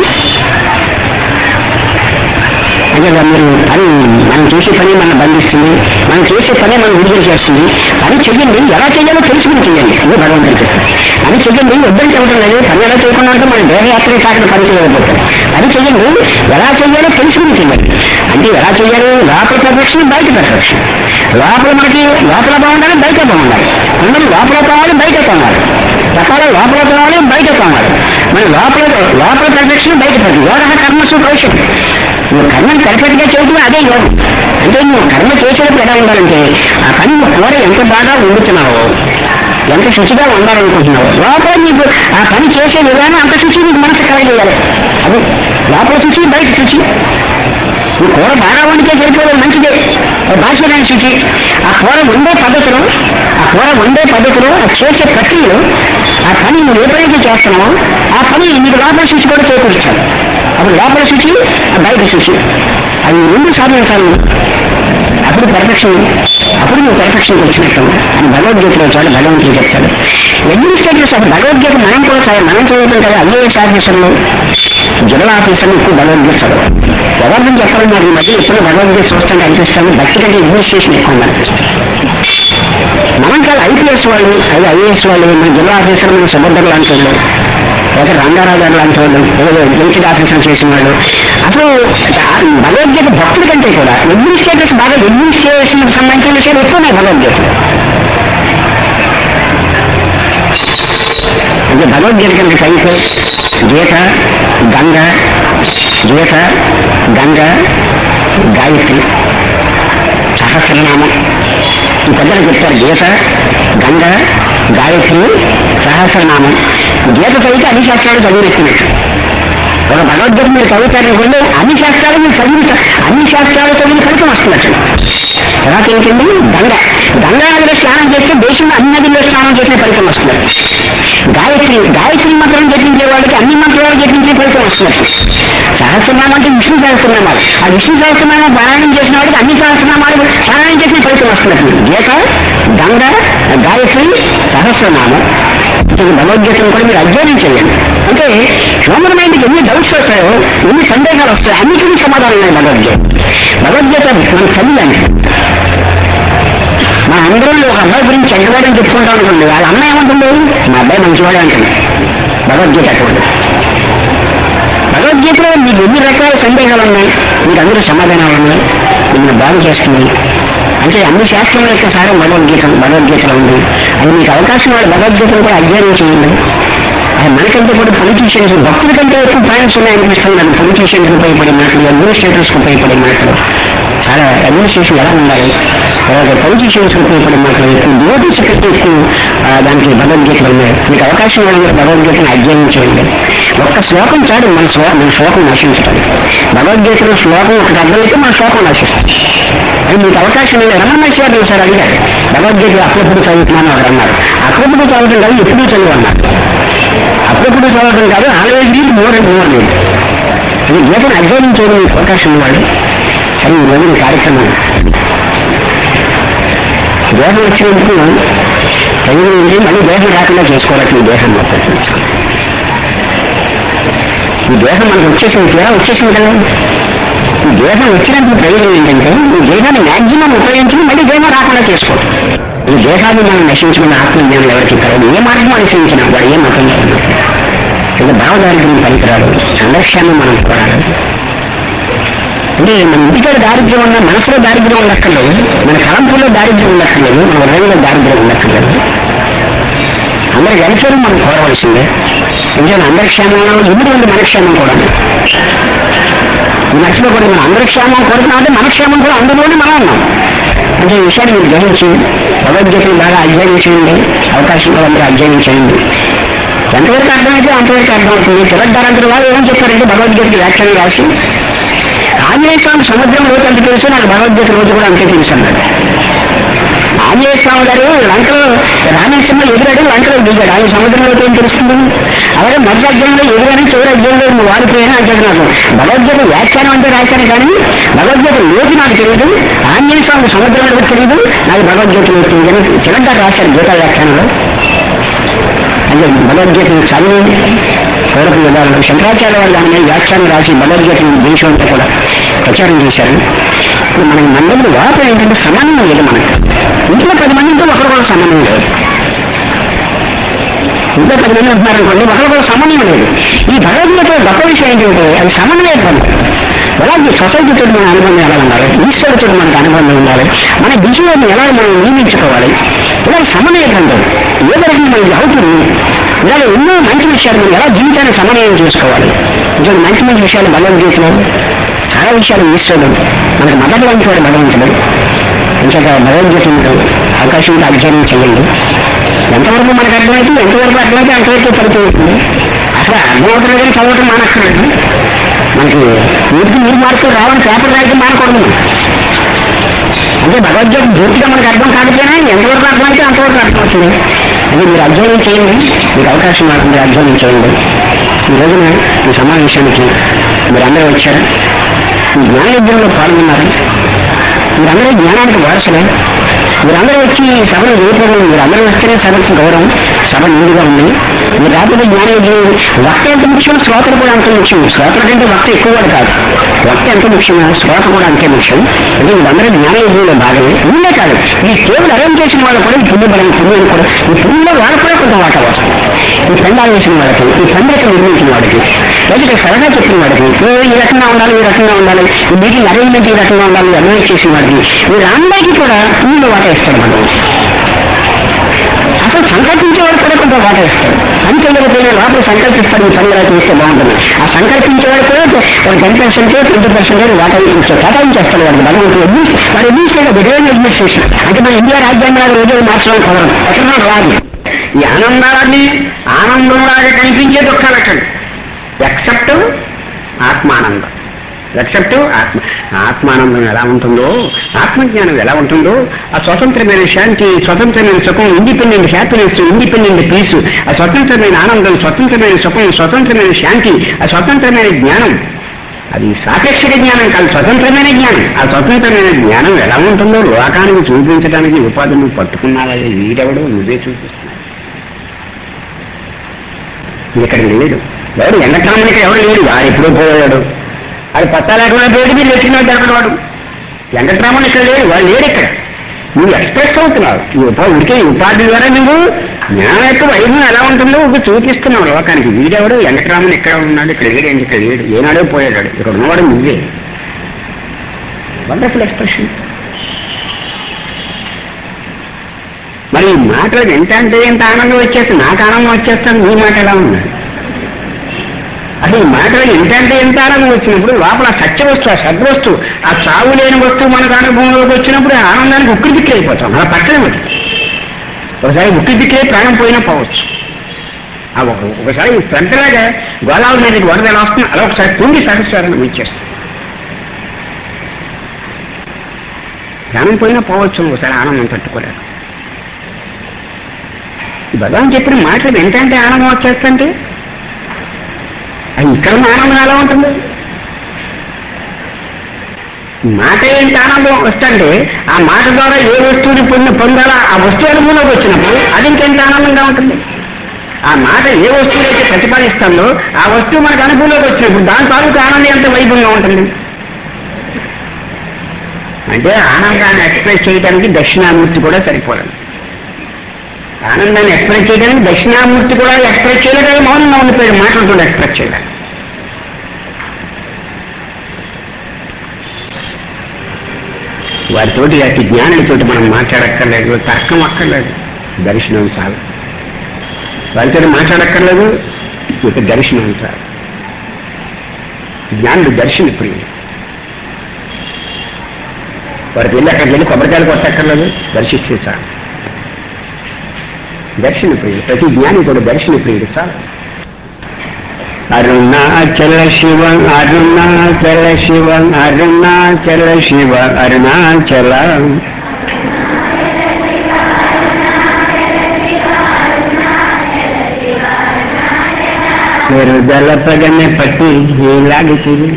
అంటే మీరు అది మనం చేసే పని మనం బంధిస్తుంది మనం చేసే పని మనం విడుదల చేస్తుంది పని చెయ్యండి ఎలా చేయాలో తెలుసుకుని చెయ్యండి ఇది భగవంతుడు చెప్పారు పని చెయ్యండి వద్దని చెప్పడం లేదు పని ఎలా చేయకుండా ఉంటే మన దేహయాత్ర కాకుండా పని చేయకపోతాం పని చెయ్యండి ఎలా చేయాలో తెలుసుకుని చెయ్యండి అంటే ఎలా చేయాలి లోపల పర్ఫెక్షన్ బయట పర్ఫెక్షన్ లోపల మనకి లోపల బాగుండాలి బయట బాగుండాలి అందరూ లోపల కావాలి బయట కావాలి రకాల లోపల కావాలి బయట కావాలి మరి లోపల లోపల పర్ఫెక్షన్ బయట పర్ఫెక్షన్ యోగ కర్మసు భవిష్యత్తు నువ్వు కర్మను పర్ఫెక్ట్ గా చేయటం అదే యోగం అంటే నువ్వు కర్మ చేసేటప్పుడు ఎలా ఉండాలంటే ఆ పని నువ్వు కూర ఎంత బాగా వండుతున్నావో ఎంత శుచిగా ఉండాలనుకుంటున్నావు లోపల నీకు ఆ పని చేసే విధానం అంత శుచి నీకు మనసు కలగజేయాలి అది లోపల శుచి బయట శుచి ఈ కూర బాగా వండితే సరిపోవడం మంచిదే భాషడానికి శుచి ఆ కూర వండే పద్ధతులు ఆ కూర వండే పద్ధతులు ఆ చేసే ప్రక్రియలు ఆ పని నువ్వు ఏ పనైతే చేస్తున్నావో ఆ పని నీకు లోపల శుచి కూడా చేకూర్చాలి అప్పుడు లోపల శుచి ఆ బయట శుచి అవి రెండు సాధించాలి అప్పుడు పర్ఫెక్షన్ అప్పుడు నువ్వు పర్ఫెక్షన్ వచ్చినట్టు అని భగవద్గీతలో చాలా భగవంతుడు చెప్తాడు అడ్మినిస్ట్రేటర్స్ అసలు భగవద్గీత మనం కూడా చదివి- మనం చదువుతాం కదా ఐఏఎస్ ఆఫీసర్లు జనరల్ ఆఫీసర్లు ఎక్కువ భగవద్గీత చదవరు ఎవరిని చెప్పడం నాకు ఈ మధ్య ఎప్పుడు భగవద్గీత చూస్తుంటే అనిపిస్తాను భక్తి కంటే అడ్మినిస్ట్రేషన్ ఎక్కువ అనిపిస్తుంది మనం కాదు ఐపీఎస్ వాళ్ళు అది ఐఏఎస్ వాళ్ళు మన జిల్లా ఆఫీసర్ మన సుభద్ర లాంటి వాళ్ళు లేదా రంగారావు గారు లాంటి వాళ్ళు లేదా గెలిచిడ్ ఆఫీసర్ చేసిన వాళ్ళు అసలు ఆ భగవద్గీత భక్తుల కంటే కూడా అడ్మినిస్ట్రేటర్స్ బాగా అడ్మినిస్ట్రేషన్ సంబంధించిన విషయాలు ఎక్కువనే భగవద్గీత అంటే భగవద్గీత కనుక చదివితే గీత గంగ గీత గంగ గాయత్రి సహస్రనామం ఈ పెద్దలు చెప్తారు గీత గంగ గాయత్రి సహస్రనామం గీత చదివితే అన్ని శాస్త్రాలు చదివినట్టు ఒక భగవద్గీత మీరు చదువుతారనుకోండి అన్ని శాస్త్రాలు మీరు చదివి అన్ని శాస్త్రాలు చదివిన ఫలితం వస్తున్నట్టు తర్వాత ఏంటండి గంగ గంగా నదిలో స్నానం చేస్తే దేశంలో అన్ని నదుల్లో స్నానం చేసిన ఫలితం వస్తుంది గాయత్రి గాయత్రి మంత్రం జపించే వాళ్ళకి అన్ని మంత్రాలు జపించే ఫలితం వస్తున్నట్టు సహస్రనామం అంటే విష్ణు సహస్రనామాలు ఆ విష్ణు సహస్రనామం పారాయణం చేసిన వాళ్ళకి అన్ని సహస్రనామాలు పారాయణం చేసిన ఫలితం వస్తున్నట్టు గీత గంగ గాయత్రి సహస్రనామం ఇది భగవద్గీతను కూడా మీరు అధ్యయనం చేయండి అంటే హ్యూమన్ మైండ్కి ఎన్ని డౌట్స్ వస్తాయో ఎన్ని సందేహాలు వస్తాయో అన్నిటికీ సమాధానం ఉన్నాయి భగవద్గీత భగవద్గీత మన తల్లి లాంటిది మా అందరం ఒక అబ్బాయి గురించి చెడ్డవాడని చెప్పుకుంటాం అనుకోండి వాళ్ళ అమ్మ ఏమంటుంది మా అబ్బాయి మంచివాడే అంటుంది భగవద్గీత అటువంటి భగవద్గీతలో మీకు ఎన్ని రకాల సందేహాలు ఉన్నాయి మీకు అందరూ సమాధానాలు ఉన్నాయి మిమ్మల్ని బాగు చేస్తుంది అంటే అన్ని శాస్త్రముల యొక్క సారం భగవద్గీత భగవద్గీతలో ఉంది అది మీకు అవకాశం వాళ్ళు భగవద్గీతను కూడా అధ్యయనం చేయండి అది మనకంటే కూడా పొలిటీషియన్స్ భక్తుల కంటే ఎక్కువ పాయింట్స్ ఉన్నాయనిపిస్తుంది నాకు పొలిటీషియన్స్ ఉపయోగపడే మాటలు అడ్మినిస్ట్రేటర్స్ ఉపయోగపడే మాటలు చాలా అడ్మినిస్ట్రేషన్ ఎలా ఉండాలి తర్వాత పొలిటీషియన్స్ ఉపయోగపడే మాటలు ఎక్కువ డివోటీస్ కంటే ఎక్కువ ఆ, దానికి భగవద్గీతలు ఉన్నాయి మీకు అవకాశం ఇవ్వడం భగవద్గీతను అధ్యయనం చేయండి ఒక్క శ్లోకం చాలు మన శ్లో మన శ్లోకం నశించడం భగవద్గీతలో శ్లోకం ఒకటి అర్థమైతే మన శ్లోకం నశిస్తుంది అది మీకు అవకాశం లేదు రమణ గారు సార్ అడిగారు భగవద్గీత అప్పుడప్పుడు చదువుతున్నాను ఒకరు అన్నారు అప్పుడప్పుడు చదవడం కాదు ఎప్పుడు చదువు అన్నారు అప్పుడప్పుడు చదవడం కాదు always read more and more read ఇది గీతను అధ్యయనం చేయడం మీకు అవకాశం ఇవ్వాలి సరే ఈ రోజు ఈ కార్యక్రమం దేహం వచ్చినందుకు ప్రయోజనం ఏంటి మళ్ళీ దేహం రాకుండా చేసుకోవాలి ఈ దేహం మొత్తం ఈ దేహం మనకు వచ్చేసింది తీరా వచ్చేసింది కదా ఈ దేహం వచ్చినందుకు ప్రయోజనం ఏంటంటే ఈ దేహాన్ని మ్యాక్సిమం ఉపయోగించి మళ్ళీ దేహం రాకుండా చేసుకో ఈ దేహాన్ని మనం నశించుకున్న ఆత్మజ్ఞానం ఎవరికి కలదు ఏ మార్గం అనుసరించినా వాడు ఏ మతం ఇది భావదారిద్ర్యం పనికిరాడు సంరక్షణ మనం కోరాలి అంటే మన ఇంటికాడ దారిద్ర్యం ఉన్న మనసులో దారిద్ర్యం ఉండక్కర్లేదు మన తలంపుల్లో దారిద్ర్యం ఉండక్కర్లేదు మన హృదయంలో దారిద్ర్యం ఉండక్కర్లేదు అందరి వెల్ఫేర్ మనం కోరవలసిందే ఎందుకంటే అందరి క్షేమంలో ఎనిమిది ఉంది మన క్షేమం కూడా ఈ మనసులో కూడా మనం అందరి క్షేమం కోరుతున్నాం అంటే మన క్షేమం కూడా అందులోనే మనం ఉన్నాం అంటే ఈ విషయాన్ని మీరు గ్రహించి భగవద్గీతను బాగా అధ్యయనం చేయండి అవకాశం కూడా అందరూ అధ్యయనం చేయండి ఎంతవరకు అర్థమైతే అంతవరకు అర్థమవుతుంది చివరిదారంతటి వారు ఏం చెప్పారంటే భగవద్గీతకి వ్యాఖ్యానం రాసి ఆంజనేయ స్వామి సముద్రం లోతు అంత తెలుసు నాకు భగవద్గీత రోజు కూడా అంతే తెలుసు అన్నాడు ఆంజనేయ స్వామి గారు లంకలో రామేశ్వరంలో ఎదురాడు లంకలో దిగాడు ఆయన సముద్రంలో ఏం తెలుస్తుంది అలాగే మొదటి అధ్యాయంలో ఎదురని చివరి అధ్యాయంలో నువ్వు వాడిపోయినా అంటే నాకు భగవద్గీత వ్యాఖ్యానం అంటే రాశాను కానీ భగవద్గీత లోతు నాకు తెలియదు ఆంజనేయ స్వామి సముద్రంలో తెలియదు నాకు భగవద్గీత లోతు తెలియదు అని చిరంగా రాశారు గీతా వ్యాఖ్యానంలో అంటే భగవద్గీతను చదివి పూర్వపు విధానం శంకరాచార్య వారు దాని మీద వ్యాఖ్యానం రాసి భగవద్గీతను దేశం అంతా కూడా ప్రచారం చేశారు ఇప్పుడు మనకి మండలి లోపల ఏంటంటే సమన్వయం లేదు మనకు ఇంట్లో పది మందితో ఒకరు కూడా సమన్వయం లేదు ఇంట్లో పది మంది ఉంటున్నారు అనుకోండి ఒకరు కూడా సమన్వయం లేదు ఈ భగవద్గీత గొప్ప విషయం ఏంటంటే అది సమన్వయ గ్రంథం అలాగే సొసైటీతో మన అనుబంధం ఎలా ఉండాలి ఈశ్వరుతో మనకు అనుబంధం ఉండాలి మన విజయాన్ని ఎలా మనం నియమించుకోవాలి ఇలా సమన్వయ గ్రంథం ఏ విధంగా మనకి అవుతుంది ఇలాగ ఎన్నో మంచి విషయాలు మనం ఎలా జీవితాన్ని సమన్వయం చేసుకోవాలి ఇంకా మంచి మంచి విషయాలు భగవద్గీతలో చాలా విషయాలు ఈశ్వరుడు మనకు మొదటి వంటి వాడు భగవంతుడు ఇంకా భగవద్గీత అవకాశం ఉంటే అధ్యయనం చేయండి ఎంతవరకు మనకు అర్థమైతే ఎంతవరకు అర్థమైతే అంతవరకు పడిపోతుంది అసలు అర్థమవుతుంది కానీ చదవటం మానక్కర్లేదు మనకి నీటికి నీరు మార్కులు రావని పేపర్ రాయటం మానకూడదు మనం. అంటే భగవద్గీత పూర్తిగా మనకు అర్థం కాకపోయినా ఎంతవరకు అర్థమైతే అంతవరకు అర్థమవుతుంది అది మీరు అధ్యయనం చేయండి మీకు అవకాశం నాకు మీరు అధ్యయనం చేయండి ఈ రోజున ఈ సమావేశానికి మీరందరూ వచ్చారు ఈ జ్ఞాన యజ్ఞంలో పాల్గొన్నారు మీరందరూ జ్ఞానానికి వారసులే మీరందరూ వచ్చి ఈ సభను రూపంలో మీరందరూ వస్తేనే సభకు గౌరవం సభ నిండుగా ఉంది మీరు రాకపోతే జ్ఞాన యజ్ఞం వక్త ఎంత ముఖ్యం శ్రోతలు కూడా అంత ముఖ్యం శ్రోతల కంటే వక్త ఎక్కువ కూడా కాదు వక్త ఎంత ముఖ్యమో శ్రోత కూడా అంతే ముఖ్యం అంటే మీరందరూ జ్ఞాన యజ్ఞంలో భాగమే ఉండే కాదు ఈ టేబుల్ అరేంజ్ చేసిన వాళ్ళు కూడా ఈ పుణ్య బలం పుణ్యం కూడా ఈ పుణ్యంలో వాళ్ళకు కూడా కొంత వాటా వస్తుంది ఈ పెండాలు వేసిన వాళ్ళకి ఈ పండిత నిర్మించిన వాడికి లేకపోతే సరదా చెప్పిన వాడికి ఏ ఈ రకంగా ఉండాలి ఈ రకంగా ఉండాలి ఈ మీటింగ్ అరేంజ్మెంట్ ఈ రకంగా ఉండాలి అడ్వైజ్ చేసిన వాడికి వీళ్ళందరికీ కూడా పుణ్యంలో వాటా ఇస్తాడు మనం అసలు సంకల్పించేవాడు కూడా కొంత వాటా ఇస్తాడు పని చేయకపోయినా లోపల సంకల్పిస్తాడు ఈ పని ఇలా చేస్తే బాగుంటుంది ఆ సంకల్పించేవాడు కూడా ఒక టెన్ పర్సెంట్ ట్వంటీ పర్సెంట్ వాటా ఇచ్చే కేటాయించేస్తాడు వాడికి భగవంతుడు అడ్మినిస్ వాడు అడ్మినిస్ట్రేటర్ బిడ్డైన అడ్మినిస్ట్రేషన్ అంటే మన ఇండియా రాజ్యాంగాలు రోజు మార్చడం కుదరదు ఎక్కడ రాదు ఈ ఆనందాన్ని ఆనందంలాగా కనిపించే దుఃఖాలు ఎక్కడ ఎక్సెప్ట్ ఆత్మానందం ఎక్సెప్ట్ ఆత్మ ఆత్మానందం ఎలా ఉంటుందో ఆత్మజ్ఞానం ఎలా ఉంటుందో ఆ స్వతంత్రమైన శాంతి స్వతంత్రమైన సుఖం ఇండిపెండెంట్ హ్యాపీనెస్ ఇండిపెండెంట్ పీస్ ఆ స్వతంత్రమైన ఆనందం స్వతంత్రమైన సుఖం స్వతంత్రమైన శాంతి ఆ స్వతంత్రమైన జ్ఞానం అది సాపేక్షక జ్ఞానం కాదు స్వతంత్రమైన జ్ఞానం ఆ స్వతంత్రమైన జ్ఞానం ఎలా ఉంటుందో లోకానికి చూపించడానికి ఉపాధి నువ్వు పట్టుకున్నావా వీడెవడో నువ్వే చూపిస్తున్నావు ఇక్కడ లేడు ఎవడు వెంకటరామనికి ఎవడు లేడు వాడు ఎప్పుడో పోయాడు అది పత్తా లేకుండా పోయాడు మీరు ఎక్కినాడు అక్కడ వాడు వెంకటరామన్ ఇక్కడ లేడు వాడు లేడు ఇక్కడ నువ్వు ఎక్స్ప్రెస్ అవుతున్నావు ఈ ఉపా ఉడికే ఈ ఉపాధి ద్వారా నువ్వు జ్ఞానం యొక్క వైద్యం ఎలా ఉంటుందో ఒక చూపిస్తున్నావు లోకానికి వీడెవడు వెంకటరామన్ ఇక్కడ ఉన్నాడు ఇక్కడ లేడు ఇక్కడ లేడు ఏనాడో పోయాడు ఇక్కడ ఉన్నవాడు నువ్వే వండర్ఫుల్ ఎక్స్ప్రెషన్ మరి ఈ మాటలు ఎంత అంటే ఎంత ఆనందం వచ్చేస్తుంది నాకు ఆనందం వచ్చేస్తాను నీ మాట ఎలా ఉంది అసలు ఈ మాటలు ఏంటంటే ఎంత ఆనందం వచ్చినప్పుడు లోపల ఆ సత్య వస్తువు ఆ సద్వస్తువు ఆ చావు లేని వస్తువు మనకు అనుభవంలోకి వచ్చినప్పుడు ఆ ఆనందానికి ఉక్కిరి దిక్కి అయిపోతాం అలా పక్కనే ఉంది ఒకసారి ఉక్కిరి దిక్కే ప్రాణం పోయినా పోవచ్చు ఆ ఒక- ఒకసారి పెంటలాగా గోదావరి నదికి వరద ఎలా వస్తుంది అలా ఒకసారి తుంగి సహస్రాలను ఇచ్చేస్తుంది ప్రాణం పోయినా పోవచ్చు ఒకసారి ఆనందం తట్టుకోలేక భగవాన్ చెప్పిన మాటలు ఏంటంటే ఆనందం వచ్చేస్తుంటే అది ఇక్కడ ఉన్న ఆనందం ఎలా ఉంటుంది మాట ఏంటి ఆనందం వస్తుంటే ఆ మాట ద్వారా ఏ వస్తువుని పొంది పొందాలా ఆ వస్తువు అనుభవంలోకి వచ్చినప్పుడు అది ఇంకెంత ఆనందంగా ఉంటుంది ఆ మాట ఏ వస్తువు అయితే ప్రతిపాదిస్తుందో ఆ వస్తువు మనకు అనుభవంలోకి వచ్చినప్పుడు దాని తాలూకు ఆనందం ఎంత వైభవంగా ఉంటుంది అంటే ఆనందాన్ని ఎక్స్ప్రెస్ చేయడానికి దక్షిణామూర్తి కూడా సరిపోలేదు ఆనందాన్ని ఎక్స్ప్రెస్ చేయడానికి దక్షిణామూర్తి కూడా ఎక్స్ప్రెస్ చేయలేదు మౌనంగా ఉండిపోయాడు మాట్లాడుతుండే ఎక్స్ప్రెస్ చేయడానికి వారితోటి అతి జ్ఞానులతోటి మనం మాట్లాడక్కర్లేదు తర్కం అక్కర్లేదు దర్శనం చాలు వారితో మాట్లాడక్కర్లేదు ఇక దర్శనం చాలు జ్ఞానుడు దర్శన ప్రియుడు వారికి వెళ్ళి అక్కడికి వెళ్ళి కొబ్బరికాయలు కొట్టక్కర్లేదు దర్శిస్తే చాలు దర్శన ప్రియుడు ప్రతి జ్ఞాని కూడా దర్శన ప్రియుడు చాలు అరుణాచల శివ అరుణాచల శివ అరుణాచల శివ అరుణాచల పెరుదల పగನೆ పట్టి ఎలాగుతుంది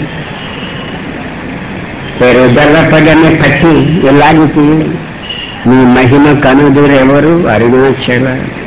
పెరుదల పగನೆ పట్టి ఎలాగుతుంది నీ మహిమ కనుదురెవరు అరుణాచల